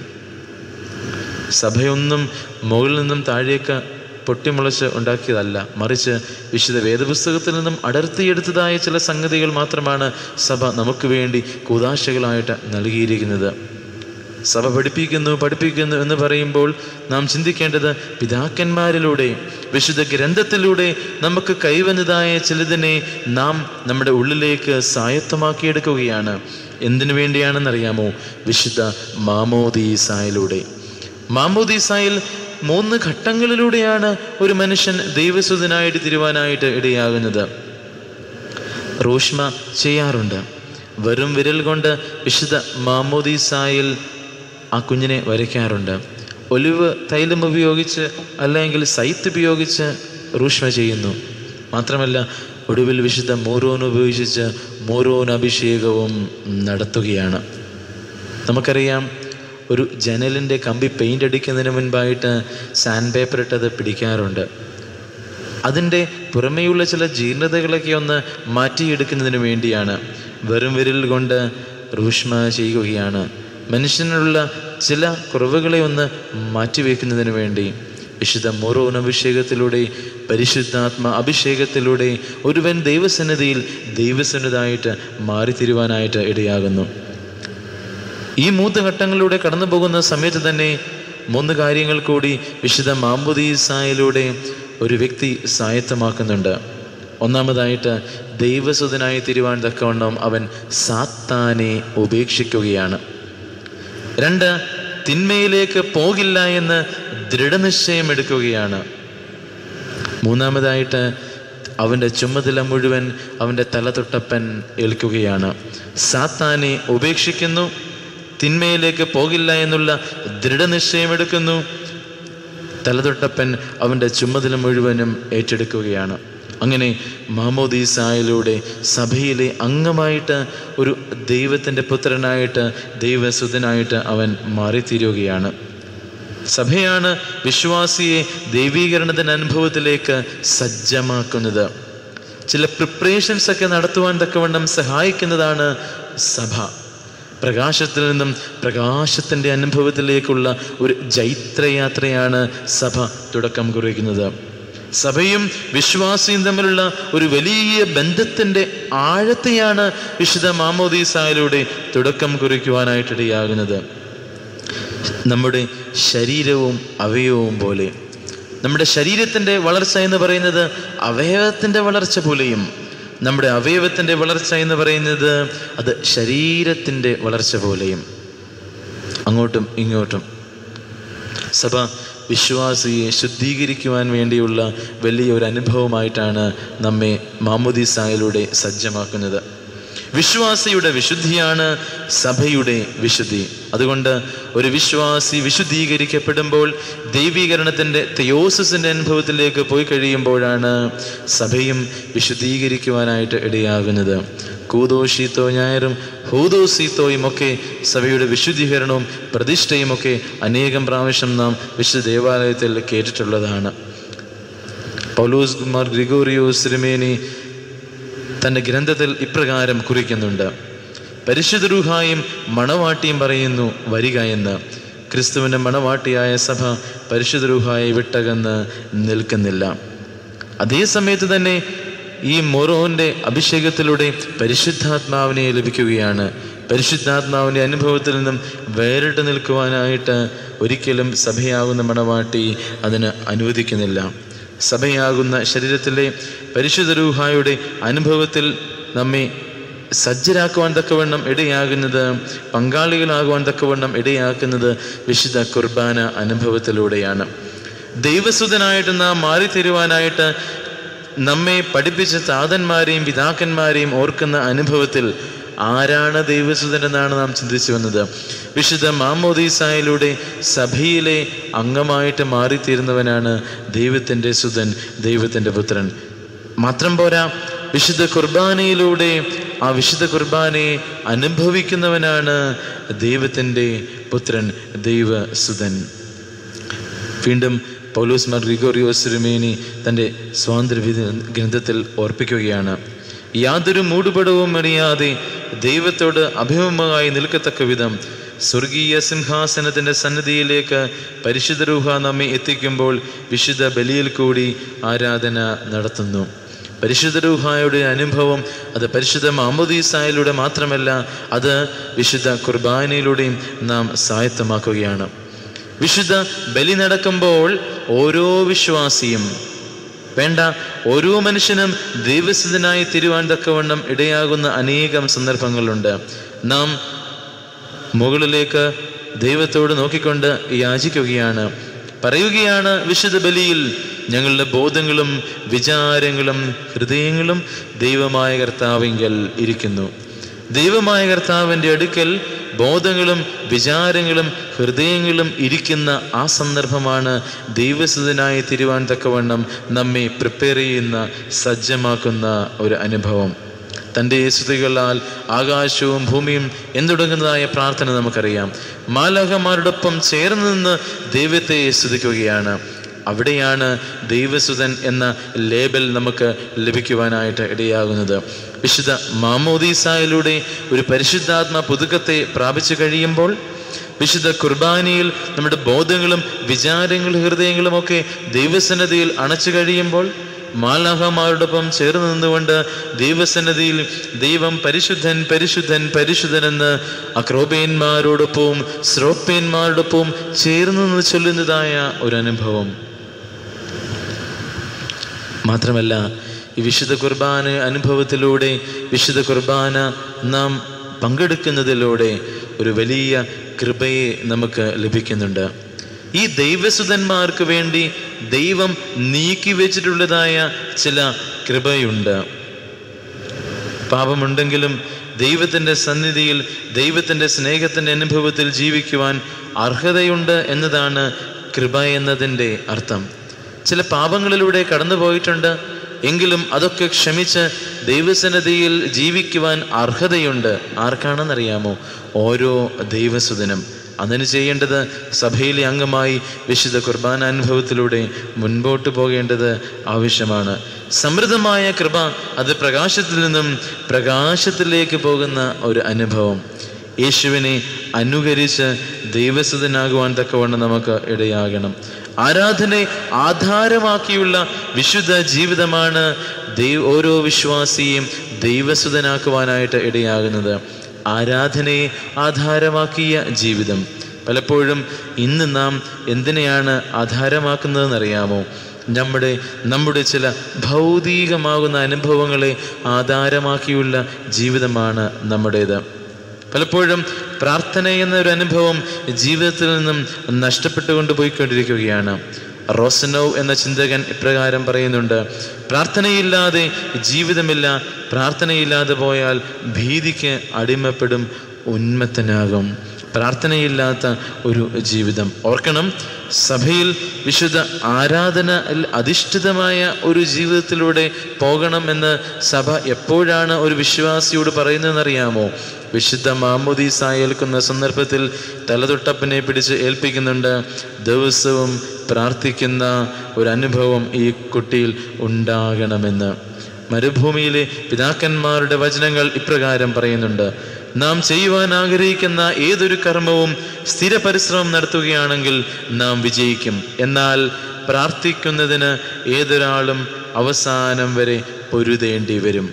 സഭയൊന്നും മുകളിൽ നിന്നും താഴേക്ക് പൊട്ടിമുളച്ച് ഉണ്ടാക്കിയതല്ല മറിച്ച് വിശുദ്ധ വേദപുസ്തകത്തിൽ നിന്നും അടർത്തിയെടുത്തതായ ചില സംഗതികൾ മാത്രമാണ് സഭ നമുക്ക് വേണ്ടി കൂതാശകളായിട്ട് നൽകിയിരിക്കുന്നത് സഭ പഠിപ്പിക്കുന്നു പഠിപ്പിക്കുന്നു എന്ന് പറയുമ്പോൾ നാം ചിന്തിക്കേണ്ടത് പിതാക്കന്മാരിലൂടെ വിശുദ്ധ ഗ്രന്ഥത്തിലൂടെ നമുക്ക് കൈവന്നതായ ചിലതിനെ നാം നമ്മുടെ ഉള്ളിലേക്ക് സ്വായത്തമാക്കിയെടുക്കുകയാണ് എന്തിനു വേണ്ടിയാണെന്നറിയാമോ വിശുദ്ധ മാമോദീസായിലൂടെ മാമോദീസായിൽ മൂന്ന് ഘട്ടങ്ങളിലൂടെയാണ് ഒരു മനുഷ്യൻ ദൈവസുതനായിട്ട് തിരുവാനായിട്ട് ഇടയാകുന്നത് റൂഷ്മ ചെയ്യാറുണ്ട് വെറും വിരൽ കൊണ്ട് വിശുദ്ധ മാമോദീസായിൽ ആ കുഞ്ഞിനെ വരയ്ക്കാറുണ്ട് ഒലിവ് തൈലം ഉപയോഗിച്ച് അല്ലെങ്കിൽ സൈത്ത് ഉപയോഗിച്ച് റൂഷ്മ ചെയ്യുന്നു മാത്രമല്ല ഒടുവിൽ വിശുദ്ധ മോരോൻ ഉപയോഗിച്ച് മോരോൻ അഭിഷേകവും നടത്തുകയാണ് നമുക്കറിയാം ഒരു ജനലിൻ്റെ കമ്പി പെയിൻ്റ് അടിക്കുന്നതിന് മുൻപായിട്ട് സാൻഡ് പേപ്പർ ഇട്ടത് പിടിക്കാറുണ്ട് അതിൻ്റെ പുറമേയുള്ള ചില ജീർണതകളൊക്കെ ഒന്ന് മാറ്റിയെടുക്കുന്നതിന് വേണ്ടിയാണ് വെറും വിരൽ കൊണ്ട് റൂഷ്മ ചെയ്യുകയാണ് മനുഷ്യനുള്ള ചില കുറവുകളെ ഒന്ന് മാറ്റിവെക്കുന്നതിന് വേണ്ടി വിശുദ്ധ മോറോൻ അഭിഷേകത്തിലൂടെ പരിശുദ്ധാത്മ അഭിഷേകത്തിലൂടെ ഒരുവൻ ദൈവസന്നിധിയിൽ ദൈവസന്നിധായിട്ട് മാറിത്തിരുവാനായിട്ട് ഇടയാകുന്നു ഈ മൂന്ന് ഘട്ടങ്ങളിലൂടെ കടന്നു പോകുന്ന സമയത്ത് തന്നെ മൂന്ന് കാര്യങ്ങൾ കൂടി വിശുദ്ധ മാമ്പുദീസായിലൂടെ ഒരു വ്യക്തി സായത്തമാക്കുന്നുണ്ട് ഒന്നാമതായിട്ട് ദൈവസുതനായി തിരുവാൻ തക്കവണ്ണം അവൻ സാത്താനെ ഉപേക്ഷിക്കുകയാണ് രണ്ട് തിന്മയിലേക്ക് പോകില്ല എന്ന് ദൃഢനിശ്ചയം എടുക്കുകയാണ് മൂന്നാമതായിട്ട് അവൻ്റെ ചുമതല മുഴുവൻ അവൻ്റെ തലതൊട്ടപ്പൻ ഏൽക്കുകയാണ് സാത്താനെ ഉപേക്ഷിക്കുന്നു തിന്മയിലേക്ക് പോകില്ല എന്നുള്ള ദൃഢനിശ്ചയമെടുക്കുന്നു തലതൊട്ടപ്പൻ അവൻ്റെ ചുമതല മുഴുവനും ഏറ്റെടുക്കുകയാണ് അങ്ങനെ മാമോദീസായിലൂടെ സഭയിലെ അംഗമായിട്ട് ഒരു ദൈവത്തിൻ്റെ പുത്രനായിട്ട് ദൈവസുതനായിട്ട് അവൻ മാറിത്തീരുകയാണ് സഭയാണ് വിശ്വാസിയെ ദൈവീകരണത്തിൻ്റെ അനുഭവത്തിലേക്ക് സജ്ജമാക്കുന്നത് ചില പ്രിപ്പറേഷൻസ് ഒക്കെ നടത്തുവാൻ തക്കവണ്ണം സഹായിക്കുന്നതാണ് സഭ പ്രകാശത്തിൽ നിന്നും പ്രകാശത്തിൻ്റെ അനുഭവത്തിലേക്കുള്ള ഒരു ജൈത്രയാത്രയാണ് സഭ തുടക്കം കുറിക്കുന്നത് സഭയും വിശ്വാസിയും തമ്മിലുള്ള ഒരു വലിയ ബന്ധത്തിൻ്റെ ആഴത്തെയാണ് വിശുദ്ധ മാമോദീസായിലൂടെ തുടക്കം കുറിക്കുവാനായിട്ടിടയാകുന്നത് നമ്മുടെ ശരീരവും അവയവവും പോലെ നമ്മുടെ ശരീരത്തിൻ്റെ വളർച്ച എന്ന് പറയുന്നത് അവയവത്തിൻ്റെ വളർച്ച പോലെയും നമ്മുടെ അവയവത്തിൻ്റെ വളർച്ച എന്ന് പറയുന്നത് അത് ശരീരത്തിൻ്റെ വളർച്ച പോലെയും അങ്ങോട്ടും ഇങ്ങോട്ടും സഭ വിശ്വാസിയെ ശുദ്ധീകരിക്കുവാൻ വേണ്ടിയുള്ള വലിയ ഒരു അനുഭവമായിട്ടാണ് നമ്മെ മാമുദീസായിലൂടെ സജ്ജമാക്കുന്നത് വിശ്വാസിയുടെ വിശുദ്ധിയാണ് സഭയുടെ വിശുദ്ധി അതുകൊണ്ട് ഒരു വിശ്വാസി വിശുദ്ധീകരിക്കപ്പെടുമ്പോൾ ദൈവീകരണത്തിൻ്റെ തെയോസിൻ്റെ അനുഭവത്തിലേക്ക് പോയി കഴിയുമ്പോഴാണ് സഭയും വിശുദ്ധീകരിക്കുവാനായിട്ട് ഇടയാകുന്നത് കൂതോഷീത്തോ ഞായറും ഹൂദോസീത്തോയും ഒക്കെ സഭയുടെ വിശുദ്ധീകരണവും പ്രതിഷ്ഠയും ഒക്കെ അനേകം പ്രാവശ്യം നാം വിശുദ്ധ ദേവാലയത്തിൽ കേട്ടിട്ടുള്ളതാണ് പൗലോസ് കുമാർ ഗ്രിഗോറിയോസ് തിരുമേനി തൻ്റെ ഗ്രന്ഥത്തിൽ ഇപ്രകാരം കുറിക്കുന്നുണ്ട് പരിശുദ്ധ രൂഹായും മണവാട്ടിയും പറയുന്നു വരിക എന്ന് ക്രിസ്തുവിൻ്റെ മണവാട്ടിയായ സഭ പരിശുദ്ധ രൂഹായെ വിട്ടകന്ന് നിൽക്കുന്നില്ല അതേ സമയത്ത് തന്നെ ഈ മൊറോന്റെ അഭിഷേകത്തിലൂടെ പരിശുദ്ധാത്മാവിനെ ലഭിക്കുകയാണ് പരിശുദ്ധാത്മാവിൻ്റെ അനുഭവത്തിൽ നിന്നും വേറിട്ട് നിൽക്കുവാനായിട്ട് ഒരിക്കലും സഭയാകുന്ന മണവാട്ടി അതിന് അനുവദിക്കുന്നില്ല സഭയാകുന്ന ശരീരത്തിലെ പരിശുദ്ധ രൂഹായുടെ അനുഭവത്തിൽ നമ്മെ സജ്ജരാക്കുവാൻ തക്കവണ്ണം ഇടയാകുന്നത് പങ്കാളികളാകുവാൻ തക്കവണ്ണം ഇടയാക്കുന്നത് വിശുദ്ധ കുർബാന അനുഭവത്തിലൂടെയാണ് ദൈവസുതനായിട്ട് നാം മാറിത്തരുവാനായിട്ട് നമ്മെ പഠിപ്പിച്ച താതന്മാരെയും പിതാക്കന്മാരെയും ഓർക്കുന്ന അനുഭവത്തിൽ ആരാണ് ദൈവസുതൻ എന്നാണ് നാം ചിന്തിച്ചു വന്നത് വിശുദ്ധ മാമോദീസായിലൂടെ സഭയിലെ അംഗമായിട്ട് മാറിത്തീരുന്നവനാണ് ദൈവത്തിൻ്റെ സുതൻ ദൈവത്തിൻ്റെ പുത്രൻ മാത്രം പോരാ വിശുദ്ധ കുർബാനയിലൂടെ ആ വിശുദ്ധ കുർബാനയെ അനുഭവിക്കുന്നവനാണ് ദൈവത്തിൻ്റെ പുത്രൻ ദൈവസുതൻ വീണ്ടും പൗലോസ് മാർ ഗ്രിഗോറിയോസ് തിരുമേനി തൻ്റെ സ്വാതന്ത്ര്യ ഗ്രന്ഥത്തിൽ ഓർപ്പിക്കുകയാണ് യാതൊരു മൂടുപടവും അറിയാതെ ദൈവത്തോട് അഭിമുഖമായി നിൽക്കത്തക്ക വിധം സ്വർഗീയ സിംഹാസനത്തിൻ്റെ സന്നിധിയിലേക്ക് പരിശുദ്ധ രൂഹ നമ്മെ എത്തിക്കുമ്പോൾ വിശുദ്ധ ബലിയിൽ കൂടി ആരാധന നടത്തുന്നു പരിശുദ്ധ രൂഹായുടെ അനുഭവം അത് പരിശുദ്ധ മാമോദീസായിലൂടെ മാത്രമല്ല അത് വിശുദ്ധ കുർബാനയിലൂടെയും നാം സ്വായത്തമാക്കുകയാണ് വിശുദ്ധ ബലി നടക്കുമ്പോൾ ഓരോ വിശ്വാസിയും വേണ്ട ഓരോ മനുഷ്യനും ദൈവസ്ഥിതനായി തിരുവാൻ തക്കവണ്ണം ഇടയാകുന്ന അനേകം സന്ദർഭങ്ങളുണ്ട് നാം മുകളിലേക്ക് ദൈവത്തോട് നോക്കിക്കൊണ്ട് യാചിക്കുകയാണ് പറയുകയാണ് വിശുദ്ധ ബലിയിൽ ഞങ്ങളുടെ ബോധങ്ങളും വിചാരങ്ങളും ഹൃദയങ്ങളും ദൈവമായ കർത്താവിങ്കൽ ഇരിക്കുന്നു ദൈവമായ കർത്താവിൻ്റെ അടുക്കൽ ബോധങ്ങളും വിചാരങ്ങളും ഹൃദയങ്ങളും ഇരിക്കുന്ന ആ സന്ദർഭമാണ് ദൈവസുതനായി തിരുവാൻ തക്കവണ്ണം നമ്മെ പ്രിപ്പയർ ചെയ്യുന്ന സജ്ജമാക്കുന്ന ഒരു അനുഭവം തൻ്റെ സ്തുതികളാൽ ആകാശവും ഭൂമിയും എന്തുടങ്ങുന്നതായ പ്രാർത്ഥന നമുക്കറിയാം മാലാഹമാരോടൊപ്പം ചേർന്ന് നിന്ന് ദൈവത്തെ സ്തുതിക്കുകയാണ് അവിടെയാണ് ദൈവസുതൻ എന്ന ലേബൽ നമുക്ക് ലഭിക്കുവാനായിട്ട് ഇടയാകുന്നത് വിശുദ്ധ മാമോദീസായിലൂടെ ഒരു പരിശുദ്ധാത്മ പുതുക്കത്തെ പ്രാപിച്ചു കഴിയുമ്പോൾ വിശുദ്ധ കുർബാനയിൽ നമ്മുടെ ബോധങ്ങളും വിചാരങ്ങളും ഹൃദയങ്ങളും ഒക്കെ ദൈവസന്നതിയിൽ അണച്ചു കഴിയുമ്പോൾ മാലാഹമാരോടൊപ്പം ചേർന്ന് നിന്നുകൊണ്ട് ദൈവസന്നതിയിൽ ദൈവം പരിശുദ്ധൻ പരിശുദ്ധൻ പരിശുദ്ധൻ എന്ന് അക്രോപേന്മാരോടൊപ്പവും ശ്രോപ്പേന്മാരോടൊപ്പവും ചേർന്ന് നിന്ന് ചൊല്ലുന്നതായ ഒരു അനുഭവം മാത്രമല്ല ഈ വിശുദ്ധ കുർബാന അനുഭവത്തിലൂടെ വിശുദ്ധ കുർബാന നാം പങ്കെടുക്കുന്നതിലൂടെ ഒരു വലിയ കൃപയെ നമുക്ക് ലഭിക്കുന്നുണ്ട് ഈ ദൈവസുതന്മാർക്ക് വേണ്ടി ദൈവം നീക്കി വെച്ചിട്ടുള്ളതായ ചില കൃപയുണ്ട് പാപമുണ്ടെങ്കിലും ദൈവത്തിൻ്റെ സന്നിധിയിൽ ദൈവത്തിൻ്റെ സ്നേഹത്തിൻ്റെ അനുഭവത്തിൽ ജീവിക്കുവാൻ അർഹതയുണ്ട് എന്നതാണ് കൃപ എന്നതിൻ്റെ അർത്ഥം ചില പാപങ്ങളിലൂടെ കടന്നു പോയിട്ടുണ്ട് എങ്കിലും അതൊക്കെ ക്ഷമിച്ച് ദൈവസന്നിധിയിൽ ജീവിക്കുവാൻ അർഹതയുണ്ട് ആർക്കാണെന്നറിയാമോ ഓരോ ദൈവസുതനും അതിന് ചെയ്യേണ്ടത് സഭയിലെ അംഗമായി വിശുദ്ധ കുർബാന അനുഭവത്തിലൂടെ മുൻപോട്ട് പോകേണ്ടത് ആവശ്യമാണ് സമൃദ്ധമായ കൃപ അത് പ്രകാശത്തിൽ നിന്നും പ്രകാശത്തിലേക്ക് പോകുന്ന ഒരു അനുഭവം യേശുവിനെ അനുകരിച്ച് ദൈവസുതനാകുവാൻ തക്കവണ്ണം നമുക്ക് ഇടയാകണം ആരാധനയെ ആധാരമാക്കിയുള്ള വിശുദ്ധ ജീവിതമാണ് ദൈവ ഓരോ വിശ്വാസിയും ദൈവസുതനാക്കുവാനായിട്ട് ഇടയാകുന്നത് ആരാധനയെ ആധാരമാക്കിയ ജീവിതം പലപ്പോഴും ഇന്ന് നാം എന്തിനെയാണ് ആധാരമാക്കുന്നതെന്നറിയാമോ നമ്മുടെ നമ്മുടെ ചില ഭൗതികമാകുന്ന അനുഭവങ്ങളെ ആധാരമാക്കിയുള്ള ജീവിതമാണ് നമ്മുടേത് പലപ്പോഴും പ്രാർത്ഥന എന്ന ഒരു അനുഭവം ജീവിതത്തിൽ നിന്നും നഷ്ടപ്പെട്ടുകൊണ്ട് പോയിക്കൊണ്ടിരിക്കുകയാണ് റോസനോവ് എന്ന ചിന്തകൻ ഇപ്രകാരം പറയുന്നുണ്ട് പ്രാർത്ഥനയില്ലാതെ ജീവിതമില്ല പ്രാർത്ഥനയില്ലാതെ പോയാൽ ഭീതിക്ക് അടിമപ്പെടും ഉന്മത്തനാകും പ്രാർത്ഥനയില്ലാത്ത ഒരു ജീവിതം ഓർക്കണം സഭയിൽ വിശുദ്ധ ആരാധന അധിഷ്ഠിതമായ ഒരു ജീവിതത്തിലൂടെ പോകണം എന്ന് സഭ എപ്പോഴാണ് ഒരു വിശ്വാസിയോട് പറയുന്നതെന്നറിയാമോ വിശുദ്ധ മാമോദീസ ഏൽക്കുന്ന സന്ദർഭത്തിൽ തലതൊട്ടപ്പനെ പിടിച്ച് ഏൽപ്പിക്കുന്നുണ്ട് ദിവസവും പ്രാർത്ഥിക്കുന്ന ഒരു അനുഭവം ഈ കുട്ടിയിൽ ഉണ്ടാകണമെന്ന് മരുഭൂമിയിലെ പിതാക്കന്മാരുടെ വചനങ്ങൾ ഇപ്രകാരം പറയുന്നുണ്ട് നാം ചെയ്യുവാൻ ആഗ്രഹിക്കുന്ന ഏതൊരു കർമ്മവും സ്ഥിര പരിശ്രമം നടത്തുകയാണെങ്കിൽ നാം വിജയിക്കും എന്നാൽ പ്രാർത്ഥിക്കുന്നതിന് ഏതൊരാളും അവസാനം വരെ പൊരുതേണ്ടി വരും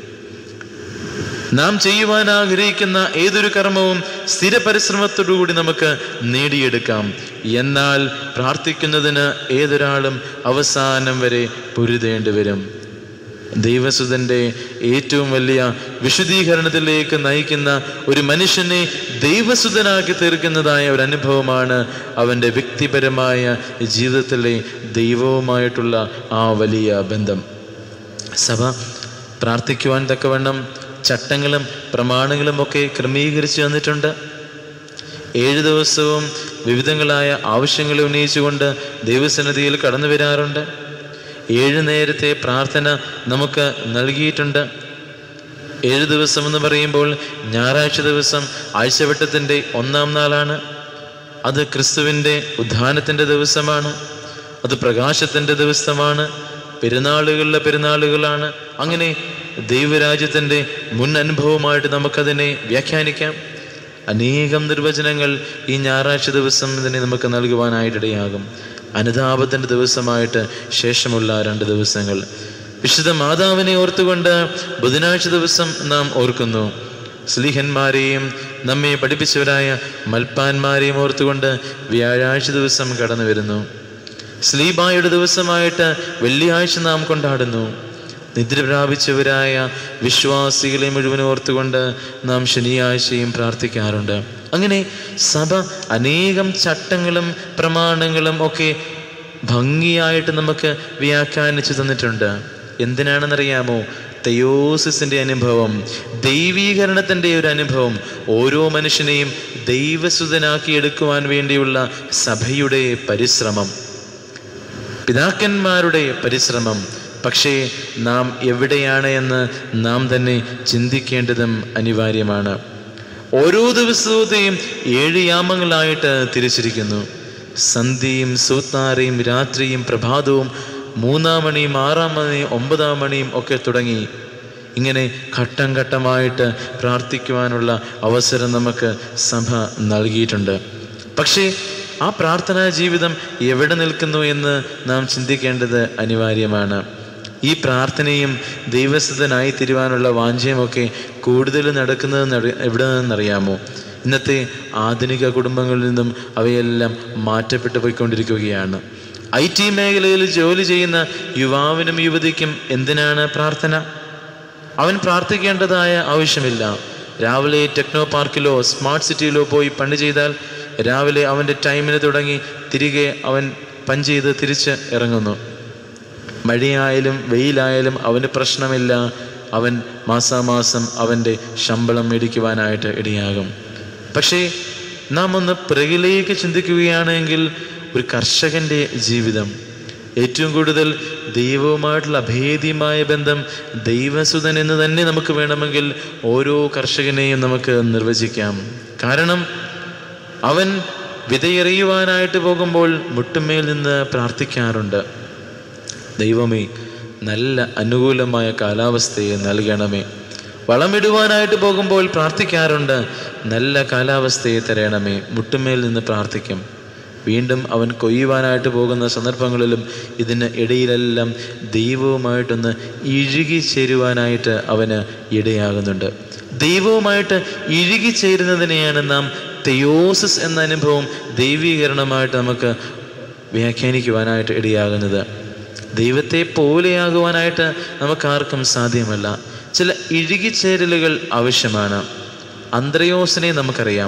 നാം ചെയ്യുവാൻ ആഗ്രഹിക്കുന്ന ഏതൊരു കർമ്മവും സ്ഥിര പരിശ്രമത്തോടുകൂടി നമുക്ക് നേടിയെടുക്കാം എന്നാൽ പ്രാർത്ഥിക്കുന്നതിന് ഏതൊരാളും അവസാനം വരെ പൊരുതേണ്ടി വരും ദൈവസുതന്റെ ഏറ്റവും വലിയ വിശുദ്ധീകരണത്തിലേക്ക് നയിക്കുന്ന ഒരു മനുഷ്യനെ ദൈവസുതനാക്കി തീർക്കുന്നതായ ഒരു അനുഭവമാണ് അവൻ്റെ വ്യക്തിപരമായ ജീവിതത്തിലെ ദൈവവുമായിട്ടുള്ള ആ വലിയ ബന്ധം സഭ പ്രാർത്ഥിക്കുവാൻ തക്കവണ്ണം ചട്ടങ്ങളും പ്രമാണങ്ങളും ഒക്കെ ക്രമീകരിച്ചു തന്നിട്ടുണ്ട് ഏഴ് ദിവസവും വിവിധങ്ങളായ ആവശ്യങ്ങളെ ഉന്നയിച്ചുകൊണ്ട് ദൈവസന്നിധിയിൽ കടന്നു വരാറുണ്ട് ഏഴ് നേരത്തെ പ്രാർത്ഥന നമുക്ക് നൽകിയിട്ടുണ്ട് ഏഴ് ദിവസം എന്ന് പറയുമ്പോൾ ഞായറാഴ്ച ദിവസം ആഴ്ചവട്ടത്തിൻ്റെ ഒന്നാം നാളാണ് അത് ക്രിസ്തുവിൻ്റെ ഉദ്ധാനത്തിൻ്റെ ദിവസമാണ് അത് പ്രകാശത്തിൻ്റെ ദിവസമാണ് പെരുന്നാളുകളിലെ പെരുന്നാളുകളാണ് അങ്ങനെ ദൈവരാജ്യത്തിൻ്റെ മുൻ അനുഭവമായിട്ട് നമുക്കതിനെ വ്യാഖ്യാനിക്കാം അനേകം നിർവചനങ്ങൾ ഈ ഞായറാഴ്ച ദിവസം ഇതിനെ നമുക്ക് നൽകുവാനായിട്ടിടയാകും അനുതാപത്തിൻ്റെ ദിവസമായിട്ട് ശേഷമുള്ള രണ്ട് ദിവസങ്ങൾ വിശുദ്ധ മാതാവിനെ ഓർത്തുകൊണ്ട് ബുധനാഴ്ച ദിവസം നാം ഓർക്കുന്നു സ്ലീഹന്മാരെയും നമ്മെ പഠിപ്പിച്ചവരായ മൽപ്പാന്മാരെയും ഓർത്തുകൊണ്ട് വ്യാഴാഴ്ച ദിവസം കടന്നു വരുന്നു സ്ലീബായുടെ ദിവസമായിട്ട് വെള്ളിയാഴ്ച നാം കൊണ്ടാടുന്നു നിദ്ര പ്രാപിച്ചവരായ വിശ്വാസികളെ മുഴുവൻ ഓർത്തുകൊണ്ട് നാം ശനിയാഴ്ചയും പ്രാർത്ഥിക്കാറുണ്ട് അങ്ങനെ സഭ അനേകം ചട്ടങ്ങളും പ്രമാണങ്ങളും ഒക്കെ ഭംഗിയായിട്ട് നമുക്ക് വ്യാഖ്യാനിച്ചു തന്നിട്ടുണ്ട് എന്തിനാണെന്നറിയാമോ തെയോസിസിൻ്റെ അനുഭവം ദൈവീകരണത്തിൻ്റെ ഒരു അനുഭവം ഓരോ മനുഷ്യനെയും ദൈവസുതനാക്കി എടുക്കുവാൻ വേണ്ടിയുള്ള സഭയുടെ പരിശ്രമം പിതാക്കന്മാരുടെ പരിശ്രമം പക്ഷേ നാം എവിടെയാണ് എന്ന് നാം തന്നെ ചിന്തിക്കേണ്ടതും അനിവാര്യമാണ് ഓരോ ദിവസത്തെയും ഏഴ് യാമങ്ങളായിട്ട് തിരിച്ചിരിക്കുന്നു സന്ധ്യയും സൂത്താറയും രാത്രിയും പ്രഭാതവും മൂന്നാം മണിയും ആറാം മണിയും ഒമ്പതാം മണിയും ഒക്കെ തുടങ്ങി ഇങ്ങനെ ഘട്ടം ഘട്ടമായിട്ട് പ്രാർത്ഥിക്കുവാനുള്ള അവസരം നമുക്ക് സഭ നൽകിയിട്ടുണ്ട് പക്ഷേ ആ പ്രാർത്ഥനാ ജീവിതം എവിടെ നിൽക്കുന്നു എന്ന് നാം ചിന്തിക്കേണ്ടത് അനിവാര്യമാണ് ഈ പ്രാർത്ഥനയും ദൈവസ്ഥനായി തീരുവാനുള്ള വാഞ്ചയുമൊക്കെ കൂടുതൽ നടക്കുന്നത് നട- എവിടെ നിന്നറിയാമോ ഇന്നത്തെ ആധുനിക കുടുംബങ്ങളിൽ നിന്നും അവയെല്ലാം മാറ്റപ്പെട്ടു പോയിക്കൊണ്ടിരിക്കുകയാണ് ഐ ടി മേഖലയിൽ ജോലി ചെയ്യുന്ന യുവാവിനും യുവതിക്കും എന്തിനാണ് പ്രാർത്ഥന അവൻ പ്രാർത്ഥിക്കേണ്ടതായ ആവശ്യമില്ല രാവിലെ ടെക്നോ പാർക്കിലോ സ്മാർട്ട് സിറ്റിയിലോ പോയി പണി ചെയ്താൽ രാവിലെ അവൻ്റെ ടൈമിന് തുടങ്ങി തിരികെ അവൻ പഞ്ച് ചെയ്ത് തിരിച്ച് ഇറങ്ങുന്നു മഴയായാലും വെയിലായാലും അവന് പ്രശ്നമില്ല അവൻ മാസാമാസം അവൻ്റെ ശമ്പളം മേടിക്കുവാനായിട്ട് ഇടയാകും പക്ഷേ നാം ഒന്ന് പിറകിലേക്ക് ചിന്തിക്കുകയാണെങ്കിൽ ഒരു കർഷകൻ്റെ ജീവിതം ഏറ്റവും കൂടുതൽ ദൈവവുമായിട്ടുള്ള അഭേദ്യമായ ബന്ധം ദൈവസുതൻ എന്ന് തന്നെ നമുക്ക് വേണമെങ്കിൽ ഓരോ കർഷകനെയും നമുക്ക് നിർവചിക്കാം കാരണം അവൻ വിതയെറിയുവാനായിട്ട് പോകുമ്പോൾ മുട്ടുമേൽ നിന്ന് പ്രാർത്ഥിക്കാറുണ്ട് ദൈവമേ നല്ല അനുകൂലമായ കാലാവസ്ഥയെ നൽകണമേ വളമിടുവാനായിട്ട് പോകുമ്പോൾ പ്രാർത്ഥിക്കാറുണ്ട് നല്ല കാലാവസ്ഥയെ തരണമേ മുട്ടുമേൽ നിന്ന് പ്രാർത്ഥിക്കും വീണ്ടും അവൻ കൊയ്യുവാനായിട്ട് പോകുന്ന സന്ദർഭങ്ങളിലും ഇതിന് ഇടയിലെല്ലാം ദൈവവുമായിട്ടൊന്ന് ഇഴുകി ചേരുവാനായിട്ട് അവന് ഇടയാകുന്നുണ്ട് ദൈവവുമായിട്ട് ഇഴുകി ചേരുന്നതിനെയാണ് നാം തെയോസിസ് എന്ന അനുഭവം ദൈവീകരണമായിട്ട് നമുക്ക് വ്യാഖ്യാനിക്കുവാനായിട്ട് ഇടയാകുന്നത് ദൈവത്തെ പോലെയാകുവാനായിട്ട് നമുക്കാർക്കും സാധ്യമല്ല ചില ഇഴുകിച്ചേരലുകൾ ആവശ്യമാണ് അന്ത്രയോസിനെ നമുക്കറിയാം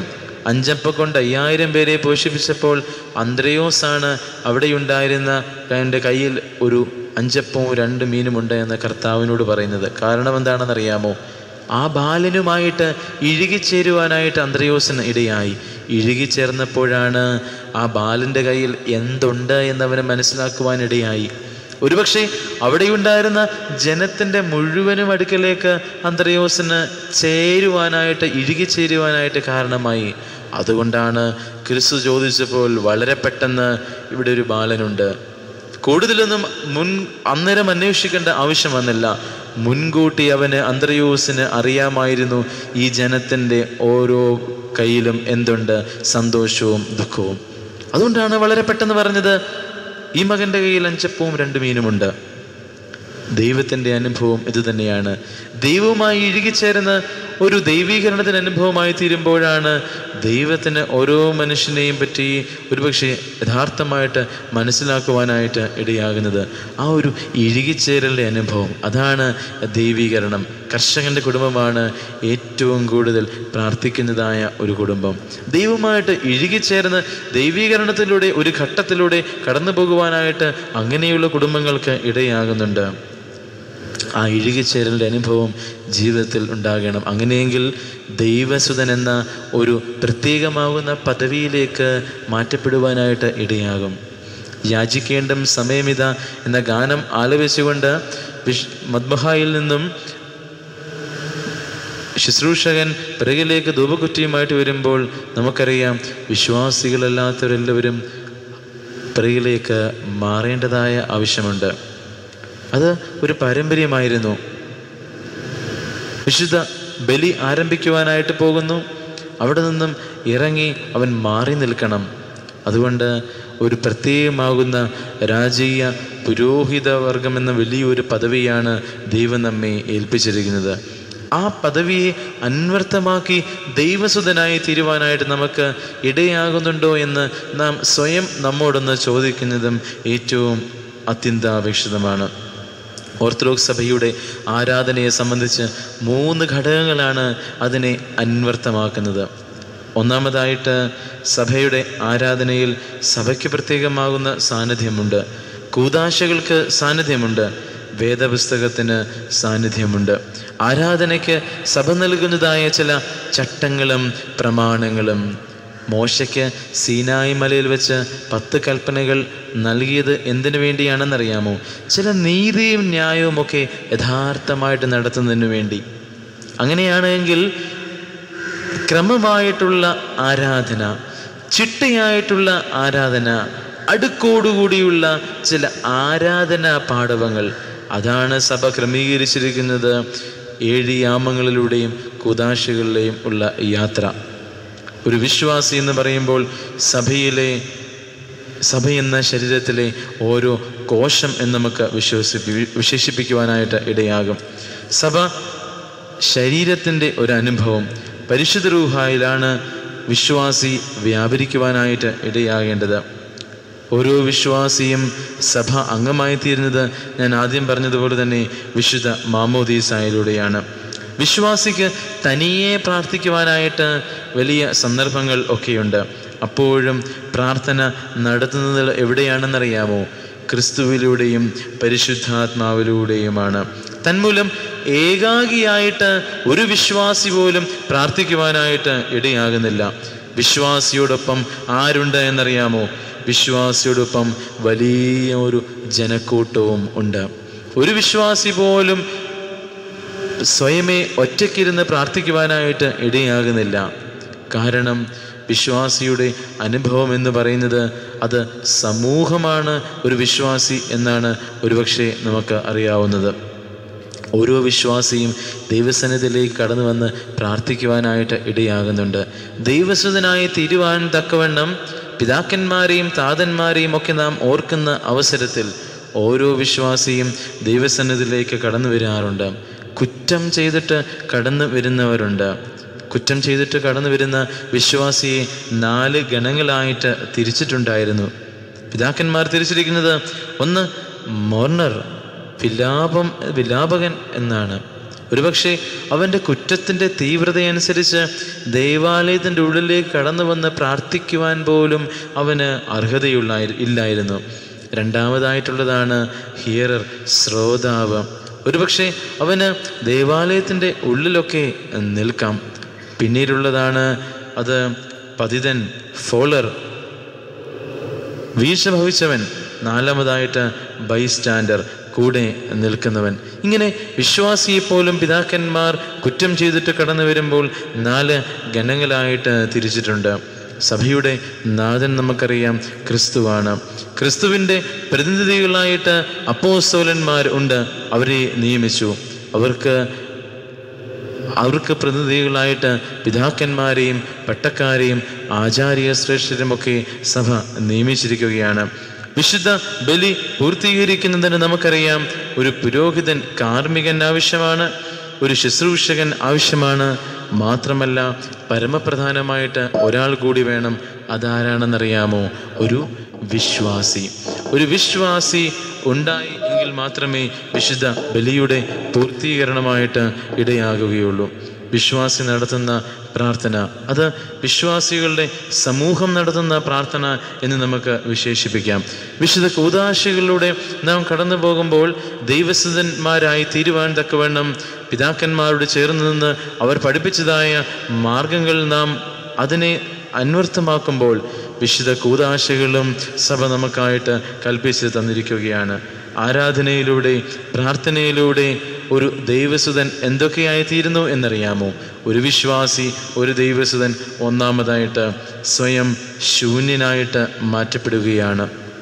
അഞ്ചപ്പ കൊണ്ട് അയ്യായിരം പേരെ പോഷിപ്പിച്ചപ്പോൾ അന്ത്രയോസാണ് അവിടെയുണ്ടായിരുന്ന എൻ്റെ കയ്യിൽ ഒരു അഞ്ചപ്പവും രണ്ട് മീനുമുണ്ട് എന്ന് കർത്താവിനോട് പറയുന്നത് കാരണം എന്താണെന്നറിയാമോ ആ ബാലനുമായിട്ട് ഇഴുകിച്ചേരുവാനായിട്ട് അന്ത്രയോസിന് ഇടയായി ഇഴുകിച്ചേർന്നപ്പോഴാണ് ആ ബാലൻ്റെ കയ്യിൽ എന്തുണ്ട് എന്നവന് മനസ്സിലാക്കുവാനിടയായി ഒരുപക്ഷെ അവിടെയുണ്ടായിരുന്ന ജനത്തിൻ്റെ മുഴുവനും അടുക്കലേക്ക് അന്ത്രയോസിന് ചേരുവാനായിട്ട് ഇഴുകിച്ചേരുവാനായിട്ട് കാരണമായി അതുകൊണ്ടാണ് ക്രിസ്തു ചോദിച്ചപ്പോൾ വളരെ പെട്ടെന്ന് ഇവിടെ ഒരു ബാലനുണ്ട് കൂടുതലൊന്നും മുൻ അന്നേരം അന്വേഷിക്കേണ്ട ആവശ്യം വന്നില്ല മുൻകൂട്ടി അവന് അന്ത്രയോസിന് അറിയാമായിരുന്നു ഈ ജനത്തിൻ്റെ ഓരോ കയ്യിലും എന്തുണ്ട് സന്തോഷവും ദുഃഖവും അതുകൊണ്ടാണ് വളരെ പെട്ടെന്ന് പറഞ്ഞത് ഈ മകൻ്റെ കയ്യിൽ അഞ്ചപ്പവും രണ്ട് മീനുമുണ്ട് ദൈവത്തിൻ്റെ അനുഭവം ഇത് തന്നെയാണ് ദൈവവുമായി ഇഴുകിച്ചേരുന്ന ഒരു ദൈവീകരണത്തിൻ്റെ അനുഭവമായി തീരുമ്പോഴാണ് ദൈവത്തിന് ഓരോ മനുഷ്യനെയും പറ്റി ഒരുപക്ഷെ യഥാർത്ഥമായിട്ട് മനസ്സിലാക്കുവാനായിട്ട് ഇടയാകുന്നത് ആ ഒരു ഇഴുകിച്ചേരലിൻ്റെ അനുഭവം അതാണ് ദൈവീകരണം കർഷകൻ്റെ കുടുംബമാണ് ഏറ്റവും കൂടുതൽ പ്രാർത്ഥിക്കുന്നതായ ഒരു കുടുംബം ദൈവമായിട്ട് ഇഴുകിച്ചേർന്ന് ദൈവീകരണത്തിലൂടെ ഒരു ഘട്ടത്തിലൂടെ കടന്നു പോകുവാനായിട്ട് അങ്ങനെയുള്ള കുടുംബങ്ങൾക്ക് ഇടയാകുന്നുണ്ട് ആ ഇഴുകിച്ചേരലിൻ്റെ അനുഭവം ജീവിതത്തിൽ ഉണ്ടാകണം അങ്ങനെയെങ്കിൽ ദൈവസുതൻ എന്ന ഒരു പ്രത്യേകമാകുന്ന പദവിയിലേക്ക് മാറ്റപ്പെടുവാനായിട്ട് ഇടയാകും യാചിക്കേണ്ടും സമയമിത എന്ന ഗാനം ആലപിച്ചുകൊണ്ട് വിഷ് മദ്ബഹായിൽ നിന്നും ശുശ്രൂഷകൻ പിറകിലേക്ക് ധൂപക്കുറ്റിയുമായിട്ട് വരുമ്പോൾ നമുക്കറിയാം വിശ്വാസികളല്ലാത്തവരെല്ലാവരും പിറകിലേക്ക് മാറേണ്ടതായ ആവശ്യമുണ്ട് അത് ഒരു പാരമ്പര്യമായിരുന്നു വിശുദ്ധ ബലി ആരംഭിക്കുവാനായിട്ട് പോകുന്നു അവിടെ നിന്നും ഇറങ്ങി അവൻ മാറി നിൽക്കണം അതുകൊണ്ട് ഒരു പ്രത്യേകമാകുന്ന രാജീയ പുരോഹിത വർഗം എന്ന വലിയൊരു പദവിയാണ് ദൈവം നമ്മെ ഏൽപ്പിച്ചിരിക്കുന്നത് ആ പദവിയെ അന്വർത്ഥമാക്കി ദൈവസുതനായി തീരുവാനായിട്ട് നമുക്ക് ഇടയാകുന്നുണ്ടോ എന്ന് നാം സ്വയം നമ്മോടൊന്ന് ചോദിക്കുന്നതും ഏറ്റവും അത്യന്താപേക്ഷിതമാണ് ഓർത്തഡോക്സ് സഭയുടെ ആരാധനയെ സംബന്ധിച്ച് മൂന്ന് ഘടകങ്ങളാണ് അതിനെ അന്വർത്ഥമാക്കുന്നത് ഒന്നാമതായിട്ട് സഭയുടെ ആരാധനയിൽ സഭയ്ക്ക് പ്രത്യേകമാകുന്ന സാന്നിധ്യമുണ്ട് കൂതാശകൾക്ക് സാന്നിധ്യമുണ്ട് വേദപുസ്തകത്തിന് സാന്നിധ്യമുണ്ട് ആരാധനയ്ക്ക് സഭ നൽകുന്നതായ ചില ചട്ടങ്ങളും പ്രമാണങ്ങളും മോശയ്ക്ക് സീനായി മലയിൽ വെച്ച് പത്ത് കൽപ്പനകൾ നൽകിയത് എന്തിനു വേണ്ടിയാണെന്നറിയാമോ ചില നീതിയും ന്യായവും ഒക്കെ യഥാർത്ഥമായിട്ട് നടത്തുന്നതിന് വേണ്ടി അങ്ങനെയാണെങ്കിൽ ക്രമമായിട്ടുള്ള ആരാധന ചിട്ടയായിട്ടുള്ള ആരാധന അടുക്കോടുകൂടിയുള്ള ചില ആരാധനാ പാടവങ്ങൾ അതാണ് സഭ ക്രമീകരിച്ചിരിക്കുന്നത് ഏഴ് യാമങ്ങളിലൂടെയും കുതാശകളിലെയും ഉള്ള യാത്ര ഒരു വിശ്വാസി എന്ന് പറയുമ്പോൾ സഭയിലെ സഭ എന്ന ശരീരത്തിലെ ഓരോ കോശം എന്ന് നമുക്ക് വിശ്വസിപ്പി വിശേഷിപ്പിക്കുവാനായിട്ട് ഇടയാകും സഭ ശരീരത്തിൻ്റെ ഒരു അനുഭവം പരിശുദ്ധ രൂഹായിലാണ് വിശ്വാസി വ്യാപരിക്കുവാനായിട്ട് ഇടയാകേണ്ടത് ഓരോ വിശ്വാസിയും സഭ അംഗമായി തീരുന്നത് ഞാൻ ആദ്യം പറഞ്ഞതുപോലെ തന്നെ വിശുദ്ധ മാമോദീസായിലൂടെയാണ് വിശ്വാസിക്ക് തനിയെ പ്രാർത്ഥിക്കുവാനായിട്ട് വലിയ സന്ദർഭങ്ങൾ ഒക്കെയുണ്ട് അപ്പോഴും പ്രാർത്ഥന നടത്തുന്നത് എവിടെയാണെന്നറിയാമോ ക്രിസ്തുവിലൂടെയും പരിശുദ്ധാത്മാവിലൂടെയുമാണ് തന്മൂലം ഏകാഗിയായിട്ട് ഒരു വിശ്വാസി പോലും പ്രാർത്ഥിക്കുവാനായിട്ട് ഇടയാകുന്നില്ല വിശ്വാസിയോടൊപ്പം ആരുണ്ട് എന്നറിയാമോ വിശ്വാസിയോടൊപ്പം വലിയ ഒരു ജനക്കൂട്ടവും ഉണ്ട് ഒരു വിശ്വാസി പോലും സ്വയമേ ഒറ്റയ്ക്കിരുന്ന് പ്രാർത്ഥിക്കുവാനായിട്ട് ഇടയാകുന്നില്ല കാരണം വിശ്വാസിയുടെ അനുഭവം എന്ന് പറയുന്നത് അത് സമൂഹമാണ് ഒരു വിശ്വാസി എന്നാണ് ഒരുപക്ഷെ നമുക്ക് അറിയാവുന്നത് ഓരോ വിശ്വാസിയും ദൈവസന്നിധിയിലേക്ക് കടന്നു വന്ന് പ്രാർത്ഥിക്കുവാനായിട്ട് ഇടയാകുന്നുണ്ട് ദൈവസുതനായി തീരുവാൻ തക്കവണ്ണം പിതാക്കന്മാരെയും താതന്മാരെയും ഒക്കെ നാം ഓർക്കുന്ന അവസരത്തിൽ ഓരോ വിശ്വാസിയും ദൈവസന്നിധിയിലേക്ക് കടന്നു വരാറുണ്ട് കുറ്റം ചെയ്തിട്ട് കടന്നു വരുന്നവരുണ്ട് കുറ്റം ചെയ്തിട്ട് കടന്നു വരുന്ന വിശ്വാസിയെ നാല് ഗണങ്ങളായിട്ട് തിരിച്ചിട്ടുണ്ടായിരുന്നു പിതാക്കന്മാർ തിരിച്ചിരിക്കുന്നത് ഒന്ന് മോർണർ വിലാപം വിലാപകൻ എന്നാണ് ഒരുപക്ഷെ അവൻ്റെ കുറ്റത്തിൻ്റെ തീവ്രതയനുസരിച്ച് ദൈവാലയത്തിൻ്റെ ഉള്ളിലേക്ക് കടന്നു വന്ന് പ്രാർത്ഥിക്കുവാൻ പോലും അവന് അർഹതയുള്ള ഇല്ലായിരുന്നു രണ്ടാമതായിട്ടുള്ളതാണ് ഹിയറർ ശ്രോതാവ് ഒരുപക്ഷെ അവന് ദേവാലയത്തിൻ്റെ ഉള്ളിലൊക്കെ നിൽക്കാം പിന്നീടുള്ളതാണ് അത് പതിതൻ ഫോളർ വീഴ്ച ഭവിച്ചവൻ നാലാമതായിട്ട് ബൈസ്റ്റാൻഡർ കൂടെ നിൽക്കുന്നവൻ ഇങ്ങനെ വിശ്വാസിയെ പോലും പിതാക്കന്മാർ കുറ്റം ചെയ്തിട്ട് കടന്നു വരുമ്പോൾ നാല് ഗണങ്ങളായിട്ട് തിരിച്ചിട്ടുണ്ട് സഭയുടെ നാഥൻ നമുക്കറിയാം ക്രിസ്തുവാണ് ക്രിസ്തുവിൻ്റെ പ്രതിനിധികളായിട്ട് അപ്പോസ്തോലന്മാർ ഉണ്ട് അവരെ നിയമിച്ചു അവർക്ക് അവർക്ക് പ്രതിനിധികളായിട്ട് പിതാക്കന്മാരെയും പട്ടക്കാരെയും ആചാര്യ ശ്രേഷ്ഠരുമൊക്കെ സഭ നിയമിച്ചിരിക്കുകയാണ് വിശുദ്ധ ബലി പൂർത്തീകരിക്കുന്നതിന് നമുക്കറിയാം ഒരു പുരോഹിതൻ കാർമ്മികൻ ആവശ്യമാണ് ഒരു ശുശ്രൂഷകൻ ആവശ്യമാണ് മാത്രമല്ല പരമപ്രധാനമായിട്ട് ഒരാൾ കൂടി വേണം അതാരാണെന്നറിയാമോ ഒരു വിശ്വാസി ഒരു വിശ്വാസി ഉണ്ടായി എങ്കിൽ മാത്രമേ വിശുദ്ധ ബലിയുടെ പൂർത്തീകരണമായിട്ട് ഇടയാകുകയുള്ളൂ വിശ്വാസി നടത്തുന്ന പ്രാർത്ഥന അത് വിശ്വാസികളുടെ സമൂഹം നടത്തുന്ന പ്രാർത്ഥന എന്ന് നമുക്ക് വിശേഷിപ്പിക്കാം വിശുദ്ധ കൂതാശികളിലൂടെ നാം കടന്നു പോകുമ്പോൾ ദൈവസുതന്മാരായി തീരുവാൻ തക്കവണ്ണം പിതാക്കന്മാരോട് ചേർന്ന് നിന്ന് അവർ പഠിപ്പിച്ചതായ മാർഗങ്ങൾ നാം അതിനെ അന്വർത്ഥമാക്കുമ്പോൾ വിശുദ്ധ കൂതാശകളും സഭ നമുക്കായിട്ട് കൽപ്പിച്ച് തന്നിരിക്കുകയാണ് ആരാധനയിലൂടെ പ്രാർത്ഥനയിലൂടെ ഒരു ദൈവസുതൻ എന്തൊക്കെയായി തീരുന്നു എന്നറിയാമോ ഒരു വിശ്വാസി ഒരു ദൈവസുതൻ ഒന്നാമതായിട്ട് സ്വയം ശൂന്യനായിട്ട് മാറ്റപ്പെടുകയാണ്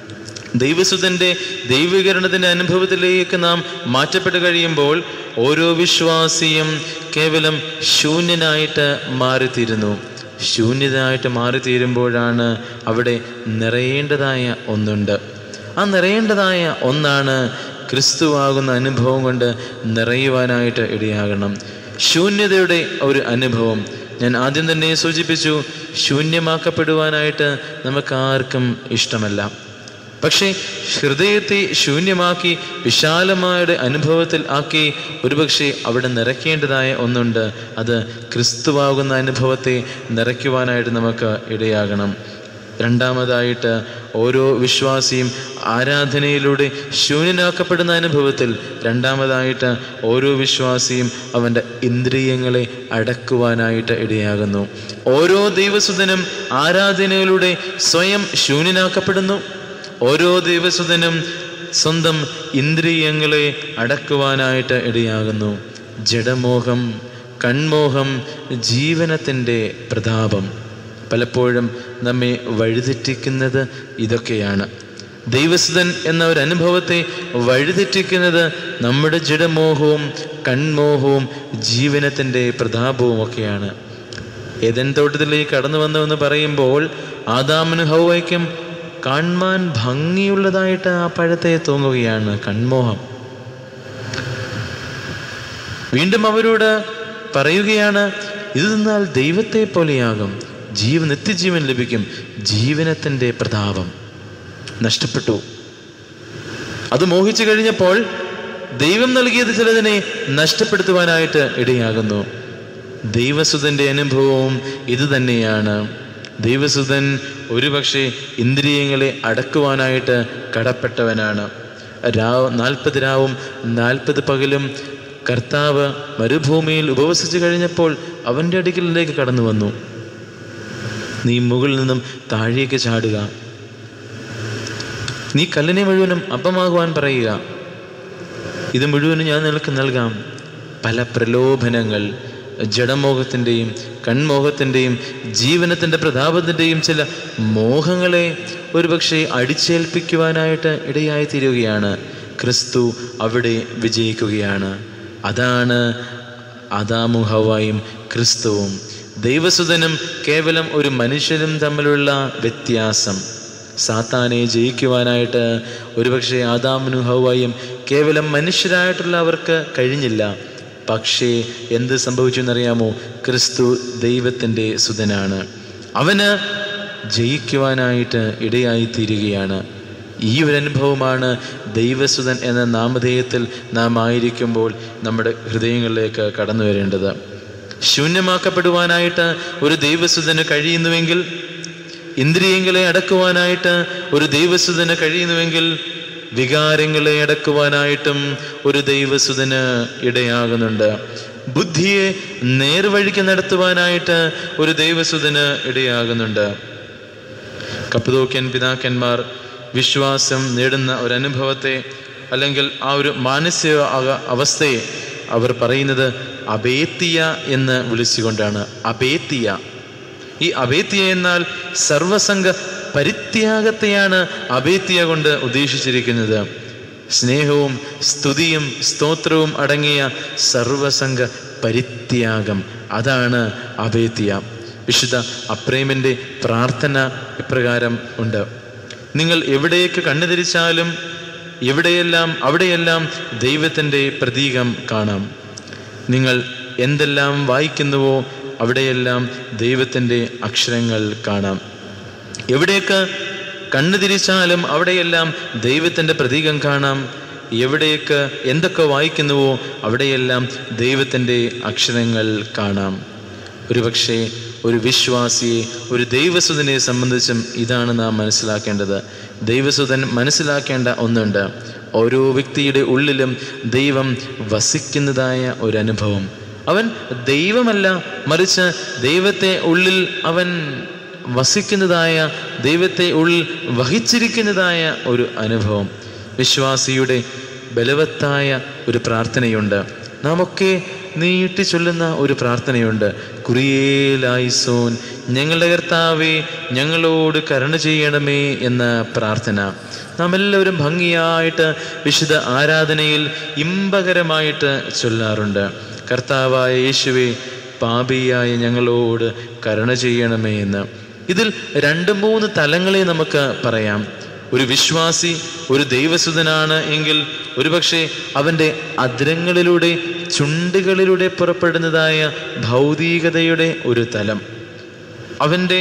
ദൈവസുതൻ്റെ ദൈവീകരണത്തിൻ്റെ അനുഭവത്തിലേക്ക് നാം മാറ്റപ്പെട്ട് കഴിയുമ്പോൾ ഓരോ വിശ്വാസിയും കേവലം ശൂന്യനായിട്ട് മാറിത്തീരുന്നു ശൂന്യതായിട്ട് മാറിത്തീരുമ്പോഴാണ് അവിടെ നിറയേണ്ടതായ ഒന്നുണ്ട് ആ നിറയേണ്ടതായ ഒന്നാണ് ക്രിസ്തുവാകുന്ന അനുഭവം കൊണ്ട് നിറയുവാനായിട്ട് ഇടയാകണം ശൂന്യതയുടെ ഒരു അനുഭവം ഞാൻ ആദ്യം തന്നെ സൂചിപ്പിച്ചു ശൂന്യമാക്കപ്പെടുവാനായിട്ട് നമുക്കാർക്കും ഇഷ്ടമല്ല പക്ഷേ ഹൃദയത്തെ ശൂന്യമാക്കി വിശാലമായ അനുഭവത്തിൽ ആക്കി ഒരുപക്ഷെ അവിടെ നിറയ്ക്കേണ്ടതായ ഒന്നുണ്ട് അത് ക്രിസ്തുവാകുന്ന അനുഭവത്തെ നിറയ്ക്കുവാനായിട്ട് നമുക്ക് ഇടയാകണം രണ്ടാമതായിട്ട് ഓരോ വിശ്വാസിയും ആരാധനയിലൂടെ ശൂന്യനാക്കപ്പെടുന്ന അനുഭവത്തിൽ രണ്ടാമതായിട്ട് ഓരോ വിശ്വാസിയും അവൻ്റെ ഇന്ദ്രിയങ്ങളെ അടക്കുവാനായിട്ട് ഇടയാകുന്നു ഓരോ ദൈവസുതനും ആരാധനയിലൂടെ സ്വയം ശൂന്യനാക്കപ്പെടുന്നു ഓരോ ദൈവസുതനും സ്വന്തം ഇന്ദ്രിയങ്ങളെ അടക്കുവാനായിട്ട് ഇടയാകുന്നു ജഡമോഹം കൺമോഹം ജീവനത്തിൻ്റെ പ്രതാപം പലപ്പോഴും നമ്മെ വഴിതെറ്റിക്കുന്നത് ഇതൊക്കെയാണ് ദൈവസുതൻ എന്ന ഒരു അനുഭവത്തെ വഴിതെറ്റിക്കുന്നത് നമ്മുടെ ജഡമോഹവും കൺമോഹവും ജീവനത്തിൻ്റെ പ്രതാപവും ഒക്കെയാണ് ഏതൻ തോട്ടത്തിലേക്ക് കടന്നു വന്നുവെന്ന് പറയുമ്പോൾ ആദാമിന് ഹൗവയ്ക്കും കാണാൻ ഭംഗിയുള്ളതായിട്ട് ആ പഴത്തെ തോന്നുകയാണ് കൺമോഹം വീണ്ടും അവരോട് പറയുകയാണ് ഇത് നിന്നാൽ ദൈവത്തെ പോലെയാകും ജീവ നിത്യജീവൻ ലഭിക്കും ജീവനത്തിൻ്റെ പ്രതാപം നഷ്ടപ്പെട്ടു അത് മോഹിച്ചു കഴിഞ്ഞപ്പോൾ ദൈവം നൽകിയത് ചിലതിനെ നഷ്ടപ്പെടുത്തുവാനായിട്ട് ഇടയാകുന്നു ദൈവസുതൻ്റെ അനുഭവവും ഇത് തന്നെയാണ് ദൈവസുതൻ ഒരുപക്ഷെ ഇന്ദ്രിയങ്ങളെ അടക്കുവാനായിട്ട് കടപ്പെട്ടവനാണ് രാവ് നാൽപ്പത് രാവും നാൽപ്പത് പകലും കർത്താവ് മരുഭൂമിയിൽ ഉപവസിച്ചു കഴിഞ്ഞപ്പോൾ അവൻ്റെ അടുക്കലിലേക്ക് കടന്നു വന്നു നീ മുകളിൽ നിന്നും താഴേക്ക് ചാടുക നീ കല്ലിനെ മുഴുവനും അപ്പമാകുവാൻ പറയുക ഇത് മുഴുവനും ഞാൻ നിനക്ക് നൽകാം പല പ്രലോഭനങ്ങൾ ജഡമോഹത്തിൻ്റെയും കൺമോഹത്തിൻ്റെയും ജീവനത്തിൻ്റെ പ്രതാപത്തിൻ്റെയും ചില മോഹങ്ങളെ ഒരുപക്ഷെ അടിച്ചേൽപ്പിക്കുവാനായിട്ട് ഇടയായി തീരുകയാണ് ക്രിസ്തു അവിടെ വിജയിക്കുകയാണ് അതാണ് അദാമും ഹവായും ക്രിസ്തുവും ദൈവസുതനും കേവലം ഒരു മനുഷ്യനും തമ്മിലുള്ള വ്യത്യാസം സാത്താനെ ജയിക്കുവാനായിട്ട് ഒരുപക്ഷെ ആദാമിനും ഹവായും കേവലം മനുഷ്യരായിട്ടുള്ള അവർക്ക് കഴിഞ്ഞില്ല പക്ഷേ എന്ത് സംഭവിച്ചു എന്നറിയാമോ ക്രിസ്തു ദൈവത്തിൻ്റെ സുതനാണ് അവന് ജയിക്കുവാനായിട്ട് ഇടയായി തീരുകയാണ് ഈ ഒരു അനുഭവമാണ് ദൈവസുതൻ എന്ന നാമധേയത്തിൽ നാം ആയിരിക്കുമ്പോൾ നമ്മുടെ ഹൃദയങ്ങളിലേക്ക് കടന്നു വരേണ്ടത് ശൂന്യമാക്കപ്പെടുവാനായിട്ട് ഒരു ദൈവസുതന് കഴിയുന്നുവെങ്കിൽ ഇന്ദ്രിയങ്ങളെ അടക്കുവാനായിട്ട് ഒരു ദൈവസുതന് കഴിയുന്നുവെങ്കിൽ വികാരങ്ങളെ അടക്കുവാനായിട്ടും ഒരു ദൈവസുതന് ഇടയാകുന്നുണ്ട് ബുദ്ധിയെ നേർവഴിക്ക് നടത്തുവാനായിട്ട് ഒരു ദൈവസുതന് ഇടയാകുന്നുണ്ട് കപ്പതോക്യൻ പിതാക്കന്മാർ വിശ്വാസം നേടുന്ന ഒരു അനുഭവത്തെ അല്ലെങ്കിൽ ആ ഒരു മാനസിക അക- അവസ്ഥയെ അവർ പറയുന്നത് അബേത്തിയ എന്ന് വിളിച്ചുകൊണ്ടാണ് അബേത്തിയ ഈ അബേത്തിയ എന്നാൽ സർവസംഘ പരിത്യാഗത്തെയാണ് അബേത്തിയ കൊണ്ട് ഉദ്ദേശിച്ചിരിക്കുന്നത് സ്നേഹവും സ്തുതിയും സ്തോത്രവും അടങ്ങിയ സർവസംഘ പരിത്യാഗം അതാണ് അബേത്തിയ വിശുദ്ധ അപ്രേമിൻ്റെ പ്രാർത്ഥന ഇപ്രകാരം ഉണ്ട് നിങ്ങൾ എവിടേക്ക് കണ്ണുതിരിച്ചാലും എവിടെയെല്ലാം അവിടെയെല്ലാം ദൈവത്തിൻ്റെ പ്രതീകം കാണാം നിങ്ങൾ എന്തെല്ലാം വായിക്കുന്നുവോ അവിടെയെല്ലാം ദൈവത്തിൻ്റെ അക്ഷരങ്ങൾ കാണാം എവിടേക്ക് കണ്ണു തിരിച്ചാലും അവിടെയെല്ലാം ദൈവത്തിൻ്റെ പ്രതീകം കാണാം എവിടേക്ക് എന്തൊക്കെ വായിക്കുന്നുവോ അവിടെയെല്ലാം ദൈവത്തിൻ്റെ അക്ഷരങ്ങൾ കാണാം ഒരുപക്ഷെ ഒരു വിശ്വാസിയെ ഒരു ദൈവസുതനെ സംബന്ധിച്ചും ഇതാണ് നാം മനസ്സിലാക്കേണ്ടത് ദൈവസുതൻ മനസ്സിലാക്കേണ്ട ഒന്നുണ്ട് ഓരോ വ്യക്തിയുടെ ഉള്ളിലും ദൈവം വസിക്കുന്നതായ ഒരു അനുഭവം അവൻ ദൈവമല്ല മറിച്ച് ദൈവത്തെ ഉള്ളിൽ അവൻ വസിക്കുന്നതായ ദൈവത്തെ ഉള്ളിൽ വഹിച്ചിരിക്കുന്നതായ ഒരു അനുഭവം വിശ്വാസിയുടെ ബലവത്തായ ഒരു പ്രാർത്ഥനയുണ്ട് നാം ഒക്കെ നീട്ടി ചൊല്ലുന്ന ഒരു പ്രാർത്ഥനയുണ്ട് കുറിയേലായിസോൻ ഞങ്ങളുടെ കർത്താവേ ഞങ്ങളോട് കരുണ ചെയ്യണമേ എന്ന പ്രാർത്ഥന നാം എല്ലാവരും ഭംഗിയായിട്ട് വിശുദ്ധ ആരാധനയിൽ ഇമ്പകരമായിട്ട് ചൊല്ലാറുണ്ട് കർത്താവായ യേശുവേ പാപിയായ ഞങ്ങളോട് കരുണ ചെയ്യണമേ എന്ന് ഇതിൽ രണ്ട് മൂന്ന് തലങ്ങളെ നമുക്ക് പറയാം ഒരു വിശ്വാസി ഒരു ദൈവസുതനാണ് എങ്കിൽ ഒരുപക്ഷെ അവൻ്റെ അദ്രങ്ങളിലൂടെ ചുണ്ടുകളിലൂടെ പുറപ്പെടുന്നതായ ഭൗതികതയുടെ ഒരു തലം അവൻ്റെ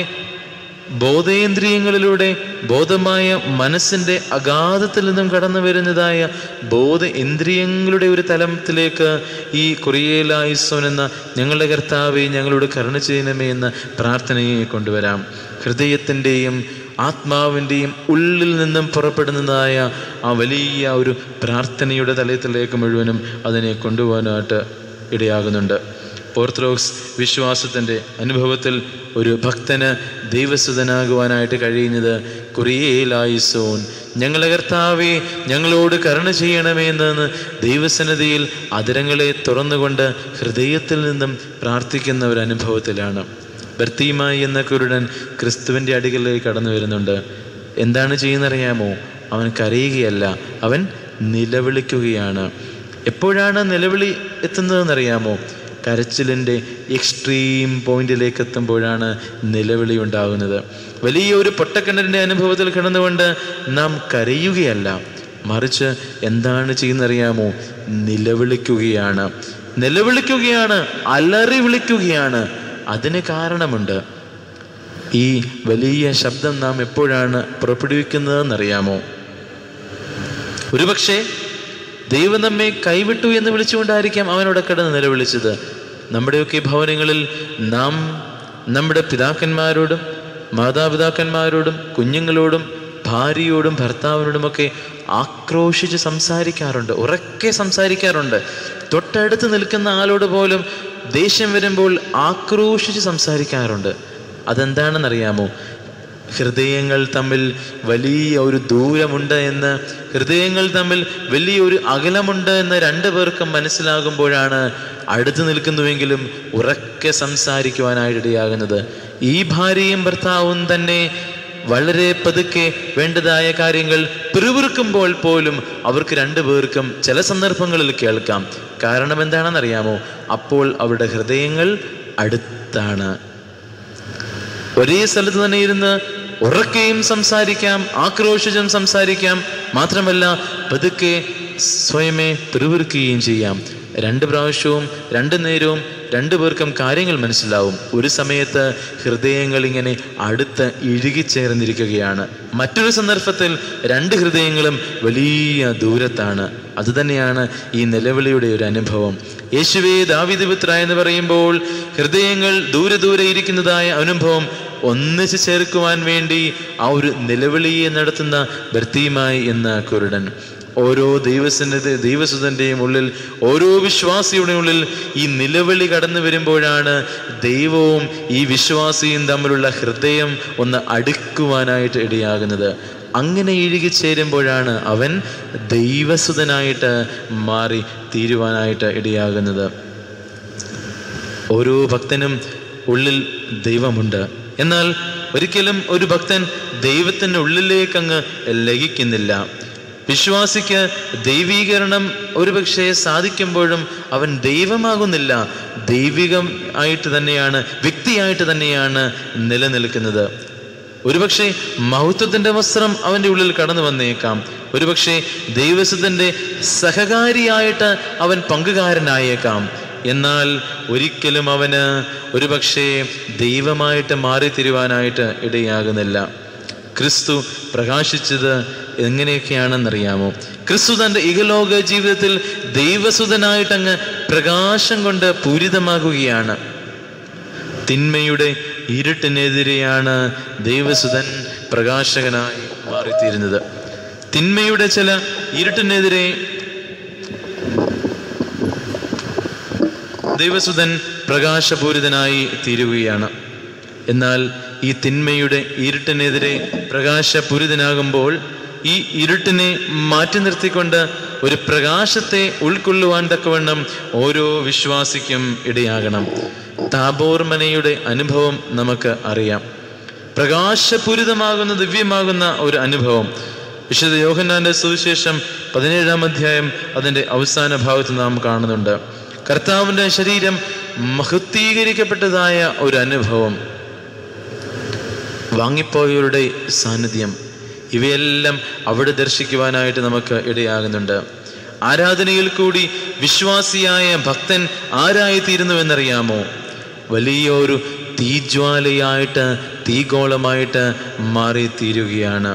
ബോധേന്ദ്രിയങ്ങളിലൂടെ ബോധമായ മനസ്സിൻ്റെ അഗാധത്തിൽ നിന്നും കടന്നു വരുന്നതായ ബോധ ഇന്ദ്രിയങ്ങളുടെ ഒരു തലത്തിലേക്ക് ഈ കുറിയേലായുസോൻ എന്ന ഞങ്ങളുടെ കർത്താവെ ഞങ്ങളോട് കരുണ ചെയ്യണമേ എന്ന പ്രാർത്ഥനയെ കൊണ്ടുവരാം ഹൃദയത്തിൻ്റെയും ആത്മാവിൻ്റെയും ഉള്ളിൽ നിന്നും പുറപ്പെടുന്നതായ ആ വലിയ ഒരു പ്രാർത്ഥനയുടെ തലത്തിലേക്ക് മുഴുവനും അതിനെ കൊണ്ടുപോകാനായിട്ട് ഇടയാകുന്നുണ്ട് ഓർത്തഡോക്സ് വിശ്വാസത്തിൻ്റെ അനുഭവത്തിൽ ഒരു ഭക്തന് ദൈവസുതനാകുവാനായിട്ട് കഴിയുന്നത് കുറിയേലായിസോൻ ഞങ്ങളെ കർത്താവെ ഞങ്ങളോട് കരുണ ചെയ്യണമേ എന്ന് ദൈവസന്നതിയിൽ അതിരങ്ങളെ തുറന്നുകൊണ്ട് ഹൃദയത്തിൽ നിന്നും പ്രാർത്ഥിക്കുന്ന ഒരു അനുഭവത്തിലാണ് ബർത്തീമായി എന്ന കുരുടൻ ക്രിസ്തുവിൻ്റെ അടികളിലേക്ക് കടന്നു വരുന്നുണ്ട് എന്താണ് ചെയ്യുന്നറിയാമോ അവൻ കരയുകയല്ല അവൻ നിലവിളിക്കുകയാണ് എപ്പോഴാണ് നിലവിളി എത്തുന്നതെന്നറിയാമോ കരച്ചിലിൻ്റെ എക്സ്ട്രീം പോയിന്റിലേക്ക് എത്തുമ്പോഴാണ് നിലവിളി ഉണ്ടാകുന്നത് വലിയ ഒരു പൊട്ടക്കിണറിൻ്റെ അനുഭവത്തിൽ കിടന്നുകൊണ്ട് നാം കരയുകയല്ല മറിച്ച് എന്താണ് ചെയ്യുന്നറിയാമോ നിലവിളിക്കുകയാണ് നിലവിളിക്കുകയാണ് അലറി വിളിക്കുകയാണ് അതിന് കാരണമുണ്ട് ഈ വലിയ ശബ്ദം നാം എപ്പോഴാണ് പുറപ്പെടുവിക്കുന്നതെന്നറിയാമോ ഒരുപക്ഷെ ദൈവം നമ്മെ കൈവിട്ടു എന്ന് വിളിച്ചുകൊണ്ടായിരിക്കാം അവനോട് കിടന്ന് നിലവിളിച്ചത് നമ്മുടെയൊക്കെ ഭവനങ്ങളിൽ നാം നമ്മുടെ പിതാക്കന്മാരോടും മാതാപിതാക്കന്മാരോടും കുഞ്ഞുങ്ങളോടും ഭാര്യയോടും ഭർത്താവിനോടുമൊക്കെ ആക്രോശിച്ച് സംസാരിക്കാറുണ്ട് ഉറക്കെ സംസാരിക്കാറുണ്ട് തൊട്ടടുത്ത് നിൽക്കുന്ന ആളോട് പോലും ദേഷ്യം വരുമ്പോൾ ആക്രോശിച്ച് സംസാരിക്കാറുണ്ട് അതെന്താണെന്നറിയാമോ ഹൃദയങ്ങൾ തമ്മിൽ വലിയ ഒരു ദൂരമുണ്ട് എന്ന് ഹൃദയങ്ങൾ തമ്മിൽ വലിയൊരു അകലമുണ്ട് എന്ന് രണ്ടു പേർക്കും മനസ്സിലാകുമ്പോഴാണ് അടുത്ത് നിൽക്കുന്നുവെങ്കിലും ഉറക്കെ സംസാരിക്കുവാനായിട്ടിടയാകുന്നത് ഈ ഭാര്യയും ഭർത്താവും തന്നെ വളരെ പതുക്കെ വേണ്ടതായ കാര്യങ്ങൾ പിറുപിറുക്കുമ്പോൾ പോലും അവർക്ക് രണ്ടുപേർക്കും ചില സന്ദർഭങ്ങളിൽ കേൾക്കാം കാരണം എന്താണെന്നറിയാമോ അപ്പോൾ അവരുടെ ഹൃദയങ്ങൾ അടുത്താണ് ഒരേ സ്ഥലത്ത് തന്നെ ഇരുന്ന് ഉറക്കെയും സംസാരിക്കാം ആക്രോശിച്ചും സംസാരിക്കാം മാത്രമല്ല പതുക്കെ സ്വയമേ പിറുപിറുക്കുകയും ചെയ്യാം രണ്ട് പ്രാവശ്യവും രണ്ട് നേരവും രണ്ടു പേർക്കും കാര്യങ്ങൾ മനസ്സിലാവും ഒരു സമയത്ത് ഹൃദയങ്ങൾ ഇങ്ങനെ അടുത്ത് ഇഴുകിച്ചേർന്നിരിക്കുകയാണ് മറ്റൊരു സന്ദർഭത്തിൽ രണ്ട് ഹൃദയങ്ങളും വലിയ ദൂരത്താണ് അതുതന്നെയാണ് ഈ നിലവിളിയുടെ ഒരു അനുഭവം യേശുവേ ദാവിദപുത്ര എന്ന് പറയുമ്പോൾ ഹൃദയങ്ങൾ ദൂരെ ദൂരെ ഇരിക്കുന്നതായ അനുഭവം ഒന്നിച്ചു ചേർക്കുവാൻ വേണ്ടി ആ ഒരു നിലവിളിയെ നടത്തുന്ന ഭർത്തിയുമായി എന്ന കുരുടൻ ഓരോ ദൈവസന്നിധി ദൈവസുതൻ്റെയും ഉള്ളിൽ ഓരോ വിശ്വാസിയുടെ ഉള്ളിൽ ഈ നിലവിളി കടന്നു വരുമ്പോഴാണ് ദൈവവും ഈ വിശ്വാസിയും തമ്മിലുള്ള ഹൃദയം ഒന്ന് അടുക്കുവാനായിട്ട് ഇടയാകുന്നത് അങ്ങനെ ഇഴുകിച്ചേരുമ്പോഴാണ് അവൻ ദൈവസുതനായിട്ട് മാറി തീരുവാനായിട്ട് ഇടയാകുന്നത് ഓരോ ഭക്തനും ഉള്ളിൽ ദൈവമുണ്ട് എന്നാൽ ഒരിക്കലും ഒരു ഭക്തൻ ദൈവത്തിൻ്റെ ഉള്ളിലേക്ക് അങ്ങ് ലയിക്കുന്നില്ല വിശ്വാസിക്ക് ദൈവീകരണം ഒരുപക്ഷെ സാധിക്കുമ്പോഴും അവൻ ദൈവമാകുന്നില്ല ദൈവികം ആയിട്ട് തന്നെയാണ് വ്യക്തിയായിട്ട് തന്നെയാണ് നിലനിൽക്കുന്നത് ഒരുപക്ഷെ മഹത്വത്തിൻ്റെ വസ്ത്രം അവൻ്റെ ഉള്ളിൽ കടന്നു വന്നേക്കാം ഒരുപക്ഷെ ദൈവസ്വത്തിൻ്റെ സഹകാരിയായിട്ട് അവൻ പങ്കുകാരനായേക്കാം എന്നാൽ ഒരിക്കലും അവന് ഒരുപക്ഷെ ദൈവമായിട്ട് മാറിത്തിരുവാനായിട്ട് ഇടയാകുന്നില്ല ക്രിസ്തു പ്രകാശിച്ചത് എങ്ങനെയൊക്കെയാണെന്നറിയാമോ ക്രിസ്തു തൻ്റെ ഇഹലോക ജീവിതത്തിൽ ദൈവസുതനായിട്ട് അങ്ങ് പ്രകാശം കൊണ്ട് പൂരിതമാകുകയാണ് തിന്മയുടെ ഇരുട്ടിനെതിരെയാണ് ദൈവസുതൻ പ്രകാശകനായി മാറിത്തീരുന്നത് തിന്മയുടെ ചില ഇരുട്ടിനെതിരെ ദൈവസുതൻ പ്രകാശപൂരിതനായി തീരുകയാണ് എന്നാൽ ഈ തിന്മയുടെ ഇരുട്ടിനെതിരെ പ്രകാശപൂരിതനാകുമ്പോൾ ഈ ഇരുട്ടിനെ മാറ്റി നിർത്തിക്കൊണ്ട് ഒരു പ്രകാശത്തെ ഉൾക്കൊള്ളുവാൻ തക്കവണ്ണം ഓരോ വിശ്വാസിക്കും ഇടയാകണം താപോർമനയുടെ അനുഭവം നമുക്ക് അറിയാം പ്രകാശപൂരിതമാകുന്ന ദിവ്യമാകുന്ന ഒരു അനുഭവം വിശുദ്ധ യോഹന്നാന്റെ സുവിശേഷം പതിനേഴാം അധ്യായം അതിൻ്റെ അവസാന ഭാഗത്ത് നാം കാണുന്നുണ്ട് കർത്താവിൻ്റെ ശരീരം മഹത്വീകരിക്കപ്പെട്ടതായ ഒരു അനുഭവം വാങ്ങിപ്പോയവരുടെ സാന്നിധ്യം ഇവയെല്ലാം അവിടെ ദർശിക്കുവാനായിട്ട് നമുക്ക് ഇടയാകുന്നുണ്ട് ആരാധനയിൽ കൂടി വിശ്വാസിയായ ഭക്തൻ ആരായിത്തീരുന്നുവെന്നറിയാമോ വലിയൊരു തീജ്വാലയായിട്ട് തീഗോളമായിട്ട് മാറിത്തീരുകയാണ്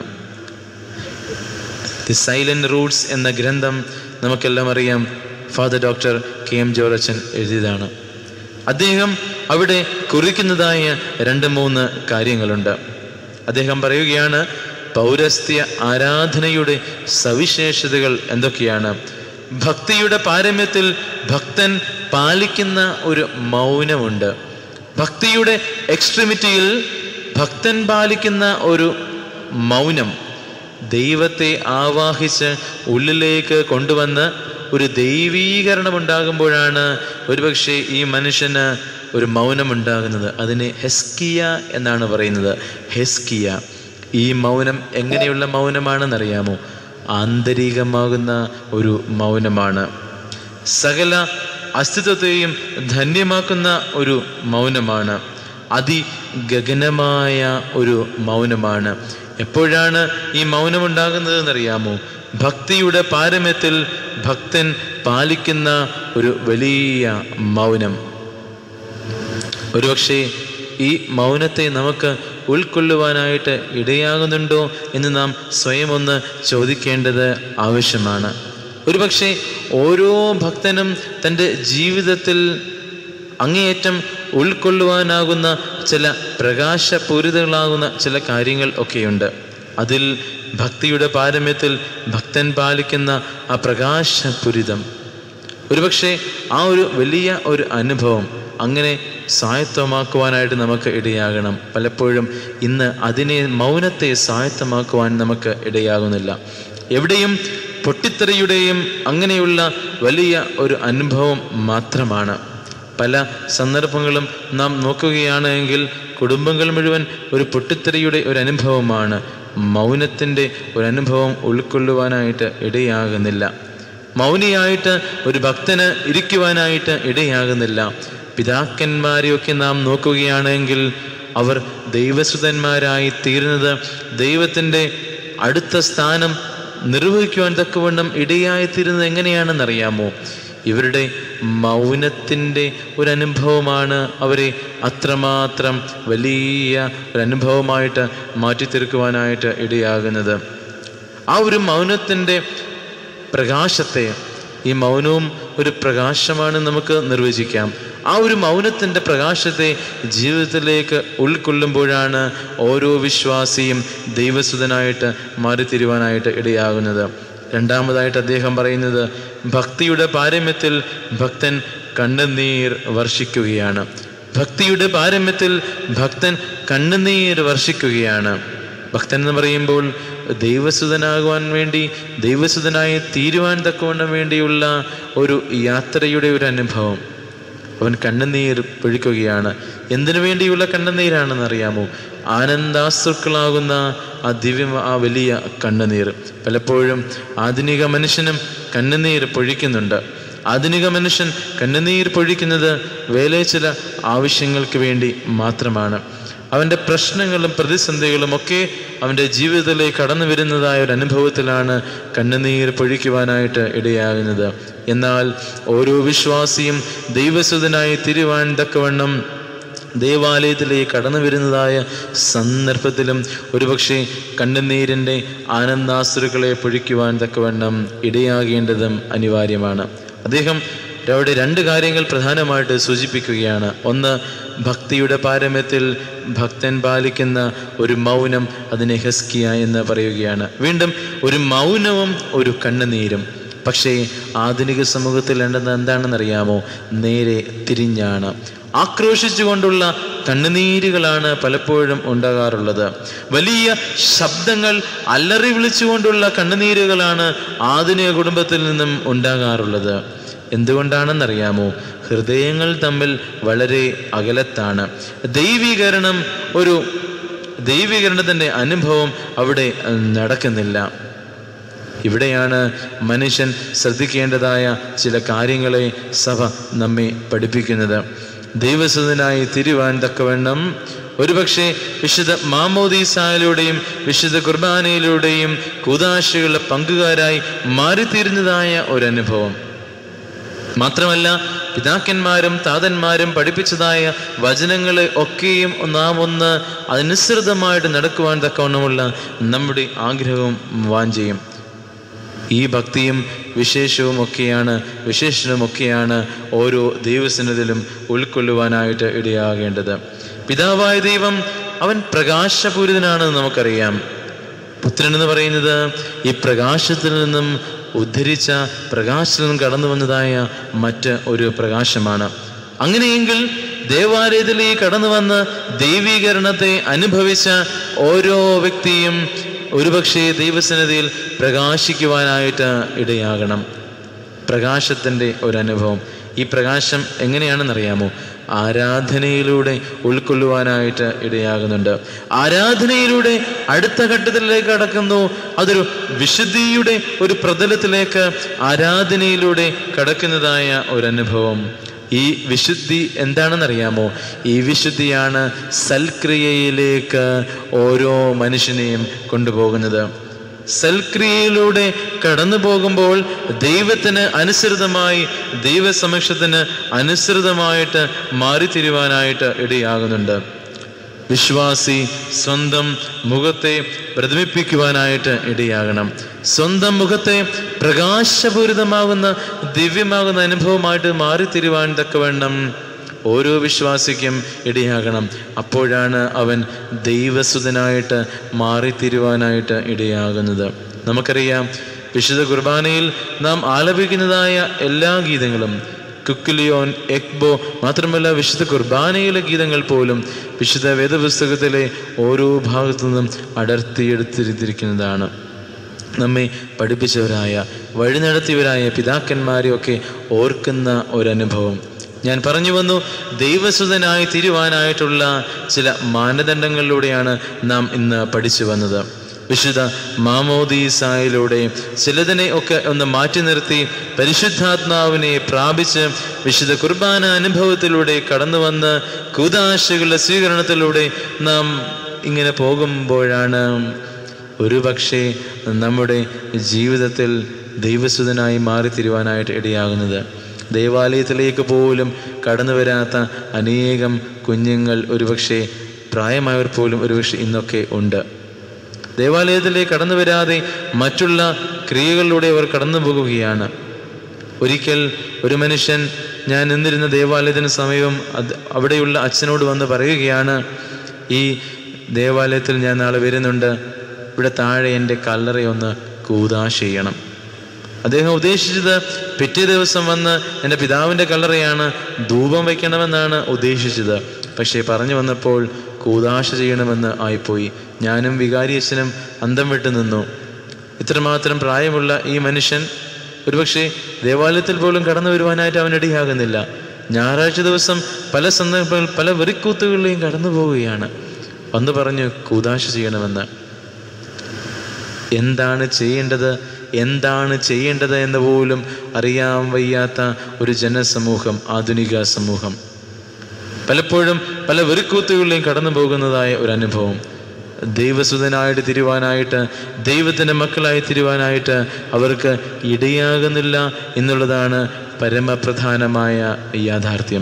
ദി സൈലന്റ് റൂട്ട്സ് എന്ന ഗ്രന്ഥം നമുക്കെല്ലാം അറിയാം ഫാദർ ഡോക്ടർ കെ എം ജോറച്ചൻ എഴുതിയതാണ് അദ്ദേഹം അവിടെ കുറിക്കുന്നതായ രണ്ട് മൂന്ന് കാര്യങ്ങളുണ്ട് അദ്ദേഹം പറയുകയാണ് പൗരസ്ത്യ ആരാധനയുടെ സവിശേഷതകൾ എന്തൊക്കെയാണ് ഭക്തിയുടെ പാരമ്യത്തിൽ ഭക്തൻ പാലിക്കുന്ന ഒരു മൗനമുണ്ട് ഭക്തിയുടെ എക്സ്ട്രിമിറ്റിയിൽ ഭക്തൻ പാലിക്കുന്ന ഒരു മൗനം ദൈവത്തെ ആവാഹിച്ച് ഉള്ളിലേക്ക് കൊണ്ടുവന്ന് ഒരു ദൈവീകരണം ഉണ്ടാകുമ്പോഴാണ് ഒരുപക്ഷെ ഈ മനുഷ്യന് ഒരു മൗനം ഉണ്ടാകുന്നത് അതിനെ ഹെസ്കിയ എന്നാണ് പറയുന്നത് ഹെസ്കിയ ഈ മൗനം എങ്ങനെയുള്ള മൗനമാണെന്നറിയാമോ ആന്തരികമാകുന്ന ഒരു മൗനമാണ് സകല അസ്തിത്വത്തെയും ധന്യമാക്കുന്ന ഒരു മൗനമാണ് അതിഗഗനമായ ഒരു മൗനമാണ് എപ്പോഴാണ് ഈ മൗനം ഉണ്ടാകുന്നതെന്നറിയാമോ ഭക്തിയുടെ പാരമ്യത്തിൽ ഭക്തൻ പാലിക്കുന്ന ഒരു വലിയ മൗനം ഒരുപക്ഷെ ഈ മൗനത്തെ നമുക്ക് ഉൾക്കൊള്ളുവാനായിട്ട് ഇടയാകുന്നുണ്ടോ എന്ന് നാം സ്വയം ഒന്ന് ചോദിക്കേണ്ടത് ആവശ്യമാണ് ഒരുപക്ഷെ ഓരോ ഭക്തനും തൻ്റെ ജീവിതത്തിൽ അങ്ങേയറ്റം ഉൾക്കൊള്ളുവാനാകുന്ന ചില പ്രകാശപൂരിതങ്ങളാകുന്ന ചില കാര്യങ്ങൾ ഒക്കെയുണ്ട് അതിൽ ഭക്തിയുടെ പാരമ്യത്തിൽ ഭക്തൻ പാലിക്കുന്ന ആ പ്രകാശപൂരിതം ഒരുപക്ഷെ ആ ഒരു വലിയ ഒരു അനുഭവം അങ്ങനെ സ്വായത്തമാക്കുവാനായിട്ട് നമുക്ക് ഇടയാകണം പലപ്പോഴും ഇന്ന് അതിനെ മൗനത്തെ സ്വായത്തമാക്കുവാൻ നമുക്ക് ഇടയാകുന്നില്ല എവിടെയും പൊട്ടിത്തെറിയുടെയും അങ്ങനെയുള്ള വലിയ ഒരു അനുഭവം മാത്രമാണ് പല സന്ദർഭങ്ങളും നാം നോക്കുകയാണെങ്കിൽ കുടുംബങ്ങൾ മുഴുവൻ ഒരു പൊട്ടിത്തെറിയുടെ ഒരു അനുഭവമാണ് മൗനത്തിൻ്റെ ഒരു അനുഭവം ഉൾക്കൊള്ളുവാനായിട്ട് ഇടയാകുന്നില്ല മൗനിയായിട്ട് ഒരു ഭക്തന് ഇരിക്കുവാനായിട്ട് ഇടയാകുന്നില്ല പിതാക്കന്മാരെയൊക്കെ നാം നോക്കുകയാണെങ്കിൽ അവർ ദൈവസുതന്മാരായി തീരുന്നത് ദൈവത്തിൻ്റെ അടുത്ത സ്ഥാനം നിർവഹിക്കുവാൻ തക്കവണ്ണം ഇടയായിത്തീരുന്നത് എങ്ങനെയാണെന്നറിയാമോ ഇവരുടെ മൗനത്തിൻ്റെ ഒരു അനുഭവമാണ് അവരെ അത്രമാത്രം വലിയ ഒരു അനുഭവമായിട്ട് മാറ്റിത്തീർക്കുവാനായിട്ട് ഇടയാകുന്നത് ആ ഒരു മൗനത്തിൻ്റെ പ്രകാശത്തെ ഈ മൗനവും ഒരു പ്രകാശമാണ് നമുക്ക് നിർവചിക്കാം ആ ഒരു മൗനത്തിൻ്റെ പ്രകാശത്തെ ജീവിതത്തിലേക്ക് ഉൾക്കൊള്ളുമ്പോഴാണ് ഓരോ വിശ്വാസിയും ദൈവസുതനായിട്ട് മാറിത്തിരുവാനായിട്ട് ഇടയാകുന്നത് രണ്ടാമതായിട്ട് അദ്ദേഹം പറയുന്നത് ഭക്തിയുടെ പാരമ്യത്തിൽ ഭക്തൻ കണ്ണുനീർ വർഷിക്കുകയാണ് ഭക്തിയുടെ പാരമ്യത്തിൽ ഭക്തൻ കണ്ണുനീർ വർഷിക്കുകയാണ് ഭക്തൻ എന്ന് പറയുമ്പോൾ ദൈവസുതനാകുവാൻ വേണ്ടി ദൈവസുതനായി തീരുവാൻ തക്കവണ്ണം വേണ്ടിയുള്ള ഒരു യാത്രയുടെ ഒരു അനുഭവം അവൻ കണ്ണുനീർ പൊഴിക്കുകയാണ് എന്തിനു വേണ്ടിയുള്ള കണ്ണുനീരാണെന്ന് അറിയാമോ ആനന്ദാസുക്കളാകുന്ന ആ ദിവ്യ ആ വലിയ കണ്ണുനീർ പലപ്പോഴും ആധുനിക മനുഷ്യനും കണ്ണുനീർ പൊഴിക്കുന്നുണ്ട് ആധുനിക മനുഷ്യൻ കണ്ണുനീർ പൊഴിക്കുന്നത് വേലേ ചില ആവശ്യങ്ങൾക്ക് വേണ്ടി മാത്രമാണ് അവൻ്റെ പ്രശ്നങ്ങളും പ്രതിസന്ധികളും ഒക്കെ അവൻ്റെ ജീവിതത്തിലേക്ക് കടന്നു വരുന്നതായ ഒരു അനുഭവത്തിലാണ് കണ്ണുനീർ പൊഴിക്കുവാനായിട്ട് ഇടയാകുന്നത് എന്നാൽ ഓരോ വിശ്വാസിയും ദൈവസുതനായി തിരുവാൻ തക്കവണ്ണം ദേവാലയത്തിലേക്ക് കടന്നു വരുന്നതായ സന്ദർഭത്തിലും ഒരുപക്ഷെ കണ്ണുനീരിൻ്റെ ആനന്ദാസുരുക്കളെ പൊഴിക്കുവാൻ തക്കവണ്ണം ഇടയാകേണ്ടതും അനിവാര്യമാണ് അദ്ദേഹം അവിടെ രണ്ട് കാര്യങ്ങൾ പ്രധാനമായിട്ട് സൂചിപ്പിക്കുകയാണ് ഒന്ന് ഭക്തിയുടെ പാരമ്യത്തിൽ ഭക്തൻ പാലിക്കുന്ന ഒരു മൗനം അതിനെ ഹെസ്കിയ എന്ന് പറയുകയാണ് വീണ്ടും ഒരു മൗനവും ഒരു കണ്ണുനീരും പക്ഷേ ആധുനിക സമൂഹത്തിൽ വേണ്ടത് എന്താണെന്നറിയാമോ നേരെ തിരിഞ്ഞാണ് ആക്രോശിച്ചുകൊണ്ടുള്ള കണ്ണുനീരുകളാണ് പലപ്പോഴും ഉണ്ടാകാറുള്ളത് വലിയ ശബ്ദങ്ങൾ അലറി വിളിച്ചുകൊണ്ടുള്ള കണ്ണുനീരുകളാണ് ആധുനിക കുടുംബത്തിൽ നിന്നും ഉണ്ടാകാറുള്ളത് എന്തുകൊണ്ടാണെന്നറിയാമോ ഹൃദയങ്ങൾ തമ്മിൽ വളരെ അകലത്താണ് ദൈവീകരണം ഒരു ദൈവീകരണത്തിൻ്റെ അനുഭവം അവിടെ അഹ്, നടക്കുന്നില്ല ഇവിടെയാണ് മനുഷ്യൻ ശ്രദ്ധിക്കേണ്ടതായ ചില കാര്യങ്ങളെ സഭ നമ്മെ പഠിപ്പിക്കുന്നത് ദൈവസുതനായി തിരുവാൻ തക്കവണ്ണം ഒരുപക്ഷെ വിശുദ്ധ മാമോദീസായിലൂടെയും വിശുദ്ധ കുർബാനയിലൂടെയും കൂതാശികളുടെ പങ്കുകാരായി മാറിത്തീരുന്നതായ ഒരനുഭവം മാത്രമല്ല പിതാക്കന്മാരും താതന്മാരും പഠിപ്പിച്ചതായ വചനങ്ങളെ ഒക്കെയും നാം ഒന്ന് അനുസൃതമായിട്ട് നടക്കുവാൻ തക്കവണ്ണമുള്ള നമ്മുടെ ആഗ്രഹവും വാഞ്ചയും ഈ ഭക്തിയും വിശേഷവും ഒക്കെയാണ് വിശേഷണമൊക്കെയാണ് ഓരോ ദൈവസന്നിധിയിലും ഉൾക്കൊള്ളുവാനായിട്ട് ഇടയാകേണ്ടത് പിതാവായ ദൈവം അവൻ പ്രകാശപൂരിതനാണെന്ന് നമുക്കറിയാം പുത്രൻ എന്ന് പറയുന്നത് ഈ പ്രകാശത്തിൽ നിന്നും ഉദ്ധരിച്ച പ്രകാശത്തിൽ നിന്നും കടന്നു വന്നതായ മറ്റ് ഒരു പ്രകാശമാണ് അങ്ങനെയെങ്കിൽ ദേവാലയത്തിലേക്ക് കടന്നു വന്ന് ദൈവീകരണത്തെ അനുഭവിച്ച ഓരോ വ്യക്തിയും ഒരുപക്ഷെ ദൈവസന്നിധിയിൽ പ്രകാശിക്കുവാനായിട്ട് ഇടയാകണം പ്രകാശത്തിൻ്റെ ഒരനുഭവം ഈ പ്രകാശം എങ്ങനെയാണെന്നറിയാമോ ആരാധനയിലൂടെ ഉൾക്കൊള്ളുവാനായിട്ട് ഇടയാകുന്നുണ്ട് ആരാധനയിലൂടെ അടുത്ത ഘട്ടത്തിലേക്ക് കടക്കുന്നു അതൊരു വിശുദ്ധിയുടെ ഒരു പ്രതലത്തിലേക്ക് ആരാധനയിലൂടെ കടക്കുന്നതായ ഒരനുഭവം ഈ വിശുദ്ധി എന്താണെന്നറിയാമോ ഈ വിശുദ്ധിയാണ് സൽക്രിയയിലേക്ക് ഓരോ മനുഷ്യനെയും കൊണ്ടുപോകുന്നത് സൽക്രിയയിലൂടെ കടന്നു പോകുമ്പോൾ ദൈവത്തിന് അനുസൃതമായി ദൈവസമക്ഷത്തിന് അനുസൃതമായിട്ട് മാറിത്തിരുവാനായിട്ട് ഇടയാകുന്നുണ്ട് വിശ്വാസി സ്വന്തം മുഖത്തെ പ്രതിമിപ്പിക്കുവാനായിട്ട് ഇടയാകണം സ്വന്തം മുഖത്തെ പ്രകാശപൂരിതമാകുന്ന ദിവ്യമാകുന്ന അനുഭവമായിട്ട് മാറിത്തിരുവാൻ തക്കവണ്ണം ഓരോ വിശ്വാസിക്കും ഇടയാകണം അപ്പോഴാണ് അവൻ ദൈവസുതനായിട്ട് മാറിത്തിരുവാനായിട്ട് ഇടയാകുന്നത് നമുക്കറിയാം വിശുദ്ധ കുർബാനയിൽ നാം ആലപിക്കുന്നതായ എല്ലാ ഗീതങ്ങളും കുക്കുലിയോൻ എക്ബോ മാത്രമല്ല വിശുദ്ധ കുർബാനയിലെ ഗീതങ്ങൾ പോലും വിശുദ്ധ വേദപുസ്തകത്തിലെ ഓരോ ഭാഗത്തു നിന്നും അടർത്തിയെടുത്തിരിക്കുന്നതാണ് നമ്മെ പഠിപ്പിച്ചവരായ വഴി നടത്തിയവരായ പിതാക്കന്മാരെയൊക്കെ ഓർക്കുന്ന ഒരനുഭവം ഞാൻ പറഞ്ഞു വന്നു ദൈവസുതനായി തിരുവാനായിട്ടുള്ള ചില മാനദണ്ഡങ്ങളിലൂടെയാണ് നാം ഇന്ന് പഠിച്ചു വന്നത് വിശുദ്ധ മാമോദീസായിലൂടെ ചിലതിനെ ഒക്കെ ഒന്ന് മാറ്റി നിർത്തി പരിശുദ്ധാത്മാവിനെ പ്രാപിച്ച് വിശുദ്ധ കുർബാന അനുഭവത്തിലൂടെ കടന്നു വന്ന് കൂതാശകളുടെ സ്വീകരണത്തിലൂടെ നാം ഇങ്ങനെ പോകുമ്പോഴാണ് ഒരുപക്ഷെ നമ്മുടെ ജീവിതത്തിൽ ദൈവസുതനായി മാറിത്തിരുവാനായിട്ട് ഇടയാകുന്നത് ദേവാലയത്തിലേക്ക് പോലും കടന്നു വരാത്ത അനേകം കുഞ്ഞുങ്ങൾ ഒരുപക്ഷെ പ്രായമായവർ പോലും ഒരുപക്ഷെ ഇന്നൊക്കെ ഉണ്ട് ദേവാലയത്തിലേക്ക് കടന്നു വരാതെ മറ്റുള്ള ക്രിയകളിലൂടെ അവർ കടന്നു പോകുകയാണ് ഒരിക്കൽ ഒരു മനുഷ്യൻ ഞാൻ നിന്നിരുന്ന ദേവാലയത്തിന് സമീപം അത് അവിടെയുള്ള അച്ഛനോട് വന്ന് പറയുകയാണ് ഈ ദേവാലയത്തിൽ ഞാൻ നാളെ വരുന്നുണ്ട് ഇവിടെ താഴെ എൻ്റെ കല്ലറയൊന്ന് കൂതാശ ചെയ്യണം അദ്ദേഹം ഉദ്ദേശിച്ചത് പിറ്റേ ദിവസം വന്ന് എൻ്റെ പിതാവിൻ്റെ കല്ലറയാണ് ധൂപം വയ്ക്കണമെന്നാണ് ഉദ്ദേശിച്ചത് പക്ഷേ പറഞ്ഞു വന്നപ്പോൾ കൂതാശ ചെയ്യണമെന്ന് ആയിപ്പോയി ഞാനും വികാരി അച്ഛനും അന്തം വിട്ടു നിന്നു ഇത്രമാത്രം പ്രായമുള്ള ഈ മനുഷ്യൻ ഒരുപക്ഷെ ദേവാലയത്തിൽ പോലും കടന്നു വരുവാനായിട്ട് അവൻ ഇടയാകുന്നില്ല ഞായറാഴ്ച ദിവസം പല സന്ദർഭങ്ങളിൽ പല വെറിക്കൂത്തുകളിലെയും കടന്നു പോവുകയാണ് വന്ന് പറഞ്ഞു കൂതാശ ചെയ്യണമെന്ന് എന്താണ് ചെയ്യേണ്ടത് എന്താണ് ചെയ്യേണ്ടത് എന്ന് പോലും അറിയാൻ വയ്യാത്ത ഒരു ജനസമൂഹം ആധുനിക സമൂഹം പലപ്പോഴും പല വെറുക്കൂത്തുകളിലെയും കടന്നു പോകുന്നതായ ഒരു അനുഭവം ദൈവസുതനായിട്ട് തിരുവാനായിട്ട് ദൈവത്തിൻ്റെ മക്കളായി തിരുവാനായിട്ട് അവർക്ക് ഇടയാകുന്നില്ല എന്നുള്ളതാണ് പരമപ്രധാനമായ യാഥാർത്ഥ്യം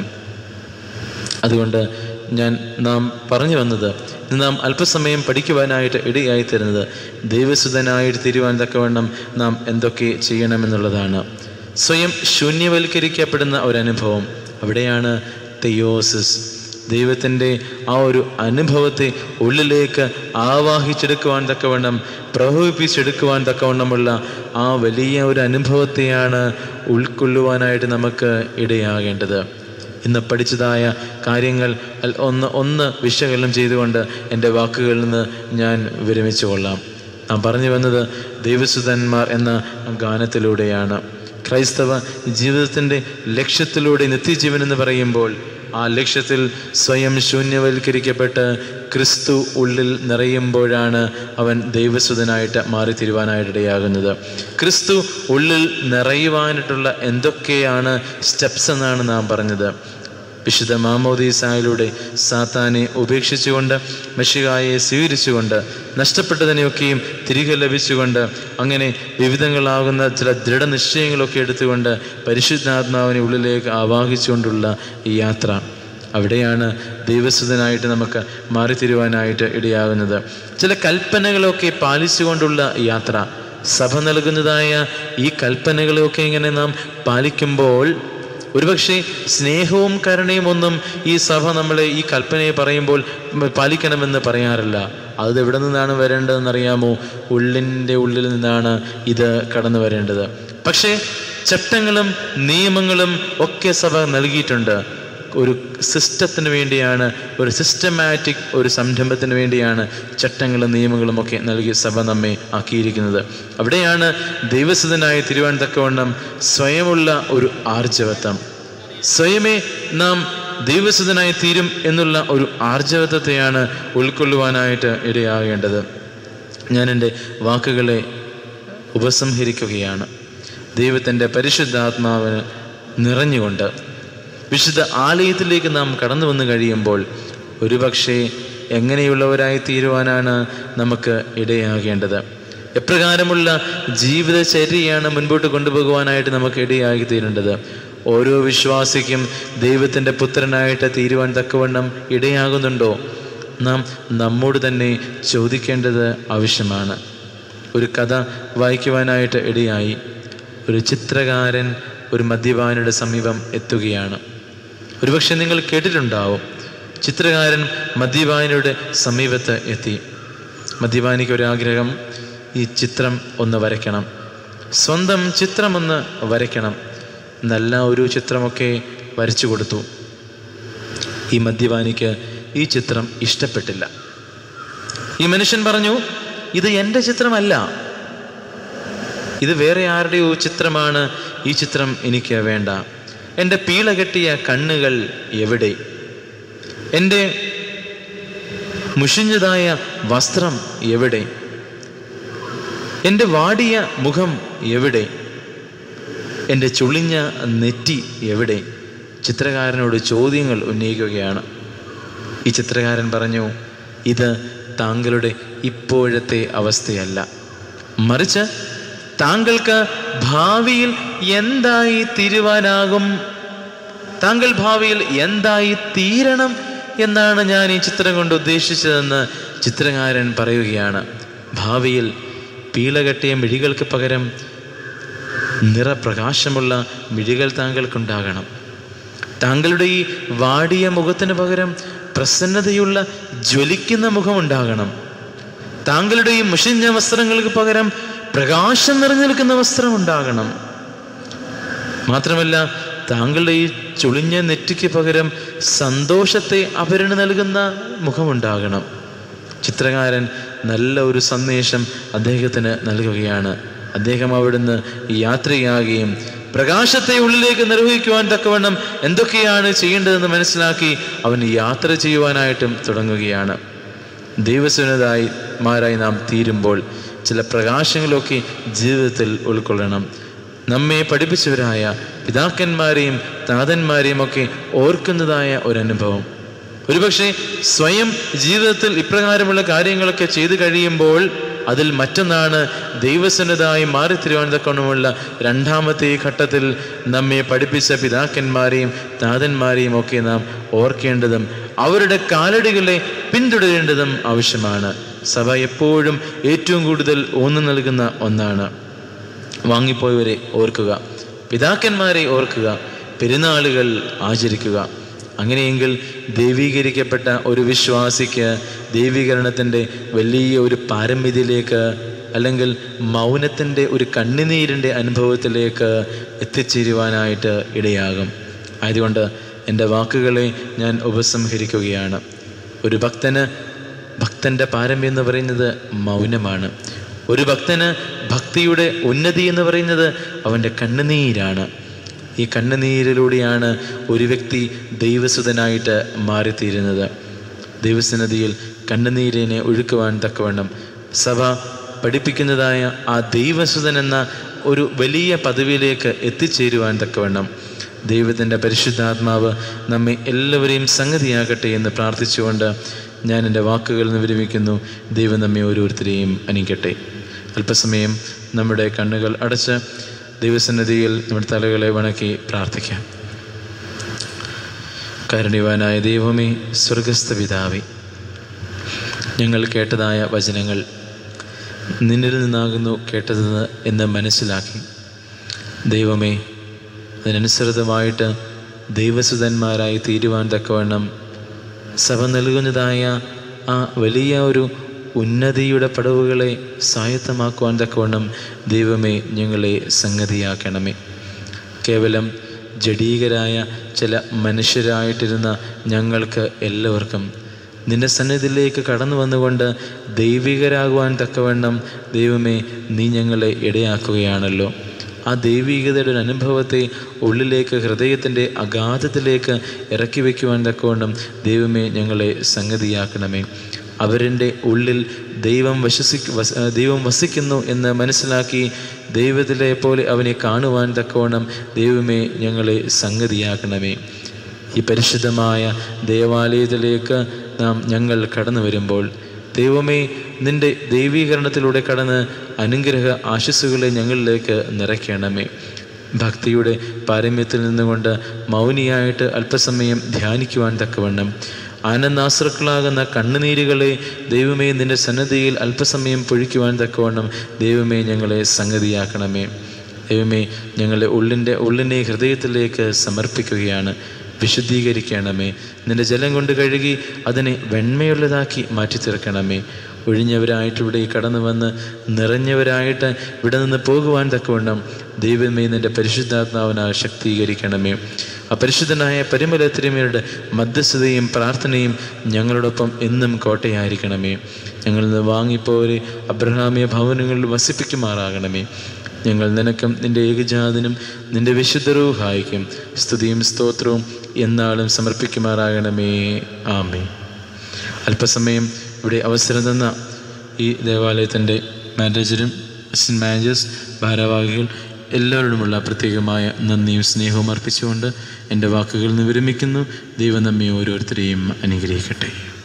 അതുകൊണ്ട് ഞാൻ നാം പറഞ്ഞു വന്നത് ഇന്ന് നാം അല്പസമയം പഠിക്കുവാനായിട്ട് ഇടയായി തരുന്നത് ദൈവസുതനായിട്ട് തിരുവാൻ തക്കവണ്ണം നാം എന്തൊക്കെ ചെയ്യണമെന്നുള്ളതാണ് സ്വയം ശൂന്യവൽക്കരിക്കപ്പെടുന്ന ഒരനുഭവം അവിടെയാണ് തെയോസിസ് ദൈവത്തിൻ്റെ ആ ഒരു അനുഭവത്തെ ഉള്ളിലേക്ക് ആവാഹിച്ചെടുക്കുവാൻ തക്കവണ്ണം പ്രഭവിപ്പിച്ചെടുക്കുവാൻ തക്കവണ്ണമുള്ള ആ വലിയ ഒരു അനുഭവത്തെയാണ് ഉൾക്കൊള്ളുവാനായിട്ട് നമുക്ക് ഇടയാകേണ്ടത് ഇന്ന് പഠിച്ചതായ കാര്യങ്ങൾ അൽ- ഒന്ന് ഒന്ന് വിശകലനം ചെയ്തുകൊണ്ട് എൻ്റെ വാക്കുകളിൽ നിന്ന് ഞാൻ വിരമിച്ചു കൊള്ളാം നാം പറഞ്ഞു വന്നത് ദൈവസുതന്മാർ എന്ന ഗാനത്തിലൂടെയാണ് ക്രൈസ്തവ ജീവിതത്തിൻ്റെ ലക്ഷ്യത്തിലൂടെ നിത്യജീവൻ എന്ന് പറയുമ്പോൾ ആ ലക്ഷ്യത്തിൽ സ്വയം ശൂന്യവൽക്കരിക്കപ്പെട്ട് ക്രിസ്തു ഉള്ളിൽ നിറയുമ്പോഴാണ് അവൻ ദൈവസുതനായിട്ട് മാറിത്തിരുവാനായിട്ട് ഇടയാകുന്നത് ക്രിസ്തു ഉള്ളിൽ നിറയുവാനായിട്ടുള്ള എന്തൊക്കെയാണ് സ്റ്റെപ്സ് എന്നാണ് നാം പറഞ്ഞത് വിശുദ്ധ മാമോദീസായിലൂടെ സാത്താനെ ഉപേക്ഷിച്ചുകൊണ്ട് മെഷികായെ സ്വീകരിച്ചുകൊണ്ട് നഷ്ടപ്പെട്ടതിനെയൊക്കെയും തിരികെ ലഭിച്ചുകൊണ്ട് അങ്ങനെ വിവിധങ്ങളാകുന്ന ചില ദൃഢനിശ്ചയങ്ങളൊക്കെ എടുത്തുകൊണ്ട് പരിശുദ്ധാത്മാവിനെ ഉള്ളിലേക്ക് ആവാഹിച്ചുകൊണ്ടുള്ള ഈ യാത്ര അവിടെയാണ് ദൈവസുതനായിട്ട് നമുക്ക് മാറിത്തിരുവാനായിട്ട് ഇടയാകുന്നത് ചില കൽപ്പനകളൊക്കെ പാലിച്ചുകൊണ്ടുള്ള യാത്ര സഭ നൽകുന്നതായ ഈ കൽപ്പനകളെയൊക്കെ ഇങ്ങനെ നാം പാലിക്കുമ്പോൾ ഒരുപക്ഷെ സ്നേഹവും കരുണയും ഒന്നും ഈ സഭ നമ്മളെ ഈ കൽപ്പനയെ പറയുമ്പോൾ ഉം, പാലിക്കണമെന്ന് പറയാറില്ല അത് എവിടെ നിന്നാണ് വരേണ്ടതെന്നറിയാമോ ഉള്ളിൻ്റെ ഉള്ളിൽ നിന്നാണ് ഇത് കടന്നു വരേണ്ടത് പക്ഷേ ചട്ടങ്ങളും നിയമങ്ങളും ഒക്കെ സഭ നൽകിയിട്ടുണ്ട് ഒരു സിസ്റ്റത്തിന് വേണ്ടിയാണ് ഒരു സിസ്റ്റമാറ്റിക് ഒരു സംരംഭത്തിന് വേണ്ടിയാണ് ചട്ടങ്ങളും നിയമങ്ങളും ഒക്കെ നൽകി സഭ നമ്മെ ആക്കിയിരിക്കുന്നത് അവിടെയാണ് ദൈവസുതനായി തിരുവാൻ തക്കവണ്ണം സ്വയമുള്ള ഒരു ആർജവത്വം സ്വയമേ നാം ദൈവസുതനായി തീരും എന്നുള്ള ഒരു ആർജവത്വത്തെയാണ് ഉൾക്കൊള്ളുവാനായിട്ട് ഇടയാകേണ്ടത് ഞാൻ എൻ്റെ വാക്കുകളെ ഉപസംഹരിക്കുകയാണ് ദൈവത്തിൻ്റെ പരിശുദ്ധാത്മാവിന് നിറഞ്ഞുകൊണ്ട് വിശുദ്ധ ആലയത്തിലേക്ക് നാം കടന്നു വന്നു കഴിയുമ്പോൾ ഒരുപക്ഷെ എങ്ങനെയുള്ളവരായി തീരുവാനാണ് നമുക്ക് ഇടയാകേണ്ടത് എപ്രകാരമുള്ള ജീവിതചര്യയാണ് മുൻപോട്ട് കൊണ്ടുപോകുവാനായിട്ട് നമുക്ക് ഇടയാക്കി തീരേണ്ടത് ഓരോ വിശ്വാസിക്കും ദൈവത്തിൻ്റെ പുത്രനായിട്ട് തീരുവാൻ തക്കവണ്ണം ഇടയാകുന്നുണ്ടോ നാം നമ്മോട് തന്നെ ചോദിക്കേണ്ടത് ആവശ്യമാണ് ഒരു കഥ വായിക്കുവാനായിട്ട് ഇടയായി ഒരു ചിത്രകാരൻ ഒരു മദ്യപാനിയുടെ സമീപം എത്തുകയാണ് ഒരുപക്ഷെ നിങ്ങൾ കേട്ടിട്ടുണ്ടാവും ചിത്രകാരൻ മദ്യപാനിയുടെ സമീപത്ത് എത്തി മദ്യപാനിക്ക് ഒരാഗ്രഹം ഈ ചിത്രം ഒന്ന് വരയ്ക്കണം സ്വന്തം ചിത്രമൊന്ന് വരയ്ക്കണം നല്ല ഒരു ചിത്രമൊക്കെ വരച്ചു കൊടുത്തു ഈ മദ്യപാനിക്ക് ഈ ചിത്രം ഇഷ്ടപ്പെട്ടില്ല ഈ മനുഷ്യൻ പറഞ്ഞു ഇത് എൻ്റെ ചിത്രമല്ല ഇത് വേറെ ആരുടെയോ ചിത്രമാണ് ഈ ചിത്രം എനിക്ക് വേണ്ട എൻ്റെ പീള കെട്ടിയ കണ്ണുകൾ എവിടെ എൻ്റെ മുഷിഞ്ഞതായ വസ്ത്രം എവിടെ എൻ്റെ വാടിയ മുഖം എവിടെ എൻ്റെ ചുളിഞ്ഞ നെറ്റി എവിടെ ചിത്രകാരനോട് ചോദ്യങ്ങൾ ഉന്നയിക്കുകയാണ് ഈ ചിത്രകാരൻ പറഞ്ഞു ഇത് താങ്കളുടെ ഇപ്പോഴത്തെ അവസ്ഥയല്ല മറിച്ച് താങ്കൾക്ക് ഭാവിയിൽ എന്തായി തീരുവാനാകും താങ്കൾ ഭാവിയിൽ എന്തായി തീരണം എന്നാണ് ഞാൻ ഈ ചിത്രം കൊണ്ട് ഉദ്ദേശിച്ചതെന്ന് ചിത്രകാരൻ പറയുകയാണ് ഭാവിയിൽ പീളകെട്ടിയ മിഴികൾക്ക് പകരം നിറപ്രകാശമുള്ള മിഴികൾ താങ്കൾക്കുണ്ടാകണം താങ്കളുടെ ഈ വാടിയ മുഖത്തിന് പകരം പ്രസന്നതയുള്ള ജ്വലിക്കുന്ന മുഖമുണ്ടാകണം താങ്കളുടെ ഈ മുഷിഞ്ഞ വസ്ത്രങ്ങൾക്ക് പകരം പ്രകാശം നിറഞ്ഞു നിൽക്കുന്ന വസ്ത്രം ഉണ്ടാകണം മാത്രമല്ല താങ്കളുടെ ഈ ചുളിഞ്ഞ നെറ്റിക്ക് പകരം സന്തോഷത്തെ അവരിന് നൽകുന്ന മുഖമുണ്ടാകണം ചിത്രകാരൻ നല്ല ഒരു സന്ദേശം അദ്ദേഹത്തിന് നൽകുകയാണ് അദ്ദേഹം അവിടുന്ന് യാത്രയാകുകയും പ്രകാശത്തെ ഉള്ളിലേക്ക് നിർവഹിക്കുവാൻ തക്കവണ്ണം എന്തൊക്കെയാണ് ചെയ്യേണ്ടതെന്ന് മനസ്സിലാക്കി അവൻ യാത്ര ചെയ്യുവാനായിട്ടും തുടങ്ങുകയാണ് ദൈവസുനതായി മാരായി നാം തീരുമ്പോൾ ചില പ്രകാശങ്ങളൊക്കെ ജീവിതത്തിൽ ഉൾക്കൊള്ളണം നമ്മെ പഠിപ്പിച്ചവരായ പിതാക്കന്മാരെയും താതന്മാരെയും ഒക്കെ ഓർക്കുന്നതായ ഒരനുഭവം ഒരുപക്ഷെ സ്വയം ജീവിതത്തിൽ ഇപ്രകാരമുള്ള കാര്യങ്ങളൊക്കെ ചെയ്തു കഴിയുമ്പോൾ അതിൽ മറ്റൊന്നാണ് ദൈവസന്നതായി മാറിത്തിരുവാൻ തക്കവണ്ണമുള്ള രണ്ടാമത്തെ ഈ ഘട്ടത്തിൽ നമ്മെ പഠിപ്പിച്ച പിതാക്കന്മാരെയും താതന്മാരെയും ഒക്കെ നാം ഓർക്കേണ്ടതും അവരുടെ കാലടികളെ പിന്തുടരേണ്ടതും ആവശ്യമാണ് സഭ എപ്പോഴും ഏറ്റവും കൂടുതൽ ഊന്നു നൽകുന്ന ഒന്നാണ് വാങ്ങിപ്പോയവരെ ഓർക്കുക പിതാക്കന്മാരെ ഓർക്കുക പെരുന്നാളുകൾ ആചരിക്കുക അങ്ങനെയെങ്കിൽ ദൈവീകരിക്കപ്പെട്ട ഒരു വിശ്വാസിക്ക് ദൈവീകരണത്തിൻ്റെ വലിയ ഒരു പാരമ്യതയിലേക്ക് അല്ലെങ്കിൽ മൗനത്തിൻ്റെ ഒരു കണ്ണുനീരിൻ്റെ അനുഭവത്തിലേക്ക് എത്തിച്ചേരുവാനായിട്ട് ഇടയാകും ആയതുകൊണ്ട് എൻ്റെ വാക്കുകളെ ഞാൻ ഉപസംഹരിക്കുകയാണ് ഒരു ഭക്തന് ഭക്തൻ്റെ പാരമ്യം എന്ന് പറയുന്നത് മൗനമാണ് ഒരു ഭക്തന് ഭക്തിയുടെ ഉന്നതി എന്ന് പറയുന്നത് അവൻ്റെ കണ്ണുനീരാണ് ഈ കണ്ണുനീരിലൂടെയാണ് ഒരു വ്യക്തി ദൈവസുതനായിട്ട് മാറിത്തീരുന്നത് ദൈവസന്നതിയിൽ കണ്ണുനീരിനെ ഒഴുക്കുവാൻ തക്കവണ്ണം സഭ പഠിപ്പിക്കുന്നതായ ആ ദൈവസുതൻ എന്ന ഒരു വലിയ പദവിയിലേക്ക് എത്തിച്ചേരുവാൻ തക്കവണ്ണം ദൈവത്തിൻ്റെ പരിശുദ്ധാത്മാവ് നമ്മെ എല്ലാവരെയും സംഗതിയാകട്ടെ എന്ന് പ്രാർത്ഥിച്ചുകൊണ്ട് ഞാൻ എൻ്റെ വാക്കുകളിൽ നിന്ന് വിരമിക്കുന്നു ദൈവം നമ്മെ ഓരോരുത്തരെയും അനിക്കട്ടെ അല്പസമയം നമ്മുടെ കണ്ണുകൾ അടച്ച് ദൈവസന്നിധിയിൽ നമ്മുടെ തലകളെ വണക്കി പ്രാർത്ഥിക്കാം കാരുണ്യവാനായ ദൈവമേ സ്വർഗസ്ഥ പിതാവേ ഞങ്ങൾ കേട്ടതായ വചനങ്ങൾ നിന്നിൽ നിന്നാകുന്നു കേട്ടതെന്ന് എന്ന് മനസ്സിലാക്കി ദൈവമേ അതിനനുസൃതമായിട്ട് ദൈവസുതന്മാരായി തീരുവാൻ തക്കവണ്ണം സഭ നൽകുന്നതായ ആ വലിയ ഒരു ഉന്നതിയുടെ പടവുകളെ സ്വായത്തമാക്കുവാൻ തക്കവണ്ണം ദൈവമേ ഞങ്ങളെ സംഗതിയാക്കണമേ കേവലം ജഡീകരായ ചില മനുഷ്യരായിട്ടിരുന്ന ഞങ്ങൾക്ക് എല്ലാവർക്കും നിന്റെ സന്നിധിയിലേക്ക് കടന്നു വന്നുകൊണ്ട് ദൈവികരാകുവാൻ തക്കവണ്ണം ദൈവമേ നീ ഞങ്ങളെ ഇടയാക്കുകയാണല്ലോ ആ ദൈവികതയുടെ ഒരു അനുഭവത്തെ ഉള്ളിലേക്ക് ഹൃദയത്തിൻ്റെ അഗാധത്തിലേക്ക് ഇറക്കി വയ്ക്കുവാൻ തക്കവണ്ണം ദൈവമേ ഞങ്ങളെ സംഗതിയാക്കണമേ അവരുടെ ഉള്ളിൽ ദൈവം വശസി വസ ദൈവം വസിക്കുന്നു എന്ന് മനസ്സിലാക്കി ദൈവത്തിലെ പോലെ അവനെ കാണുവാൻ തക്കവണ്ണം ദൈവമേ ഞങ്ങളെ സംഗതിയാക്കണമേ ഈ പരിശുദ്ധമായ ദേവാലയത്തിലേക്ക് നാം ഞങ്ങൾ കടന്നു വരുമ്പോൾ ദൈവമേ നിന്റെ ദൈവീകരണത്തിലൂടെ കടന്ന് അനുഗ്രഹ ആശസ്സുകളെ ഞങ്ങളിലേക്ക് നിറയ്ക്കണമേ ഭക്തിയുടെ പാരമ്യത്തിൽ നിന്നുകൊണ്ട് മൗനിയായിട്ട് അല്പസമയം ധ്യാനിക്കുവാൻ തക്കവണ്ണം ആനന്ദാശ്രുക്കളാകുന്ന കണ്ണുനീരുകളെ ദൈവമേ നിന്റെ സന്നദ്ധിയിൽ അല്പസമയം പൊഴിക്കുവാൻ തക്കവണ്ണം ദൈവമേ ഞങ്ങളെ സംഗതിയാക്കണമേ ദൈവമേ ഞങ്ങളുടെ ഉള്ളിൻ്റെ ഉള്ളിനെ ഹൃദയത്തിലേക്ക് സമർപ്പിക്കുകയാണ് വിശുദ്ധീകരിക്കണമേ നിന്റെ ജലം കൊണ്ട് കഴുകി അതിനെ വെണ്മയുള്ളതാക്കി മാറ്റി തീർക്കണമേ ഒഴിഞ്ഞവരായിട്ട് ഇവിടെ കടന്നു വന്ന് നിറഞ്ഞവരായിട്ട് ഇവിടെ നിന്ന് പോകുവാൻ തക്കവണ്ണം ദൈവമേ നിന്റെ പരിശുദ്ധാത്മാവിനാൽ ശക്തീകരിക്കണമേ ആ പരിശുദ്ധനായ പരിമല തിരുമയുടെ മധ്യസ്ഥതയും പ്രാർത്ഥനയും ഞങ്ങളോടൊപ്പം എന്നും കോട്ടയായിരിക്കണമേ ഞങ്ങളിൽ നിന്ന് വാങ്ങിപ്പോരെ അബ്രഹാമിയ ഭവനങ്ങളിൽ വസിപ്പിക്കുമാറാകണമേ ഞങ്ങൾ നിനക്കും നിന്റെ ഏകജാതനും നിന്റെ വിശുദ്ധരൂഹായിക്കും സ്തുതിയും സ്തോത്രവും എന്നാളും സമർപ്പിക്കുമാറാകണമേ ആമേ അല്പസമയം ഇവിടെ അവസരം തന്ന ഈ ദേവാലയത്തിൻ്റെ മാനേജരും അസിസ്റ്റന്റ് മാനേജേഴ്സ് ഭാരവാഹികൾ എല്ലാവരോടുമുള്ള പ്രത്യേകമായ നന്ദിയും സ്നേഹവും അർപ്പിച്ചുകൊണ്ട് എൻ്റെ വാക്കുകളിൽ നിന്ന് വിരമിക്കുന്നു ദൈവം നമ്മെ ഓരോരുത്തരെയും അനുഗ്രഹിക്കട്ടെ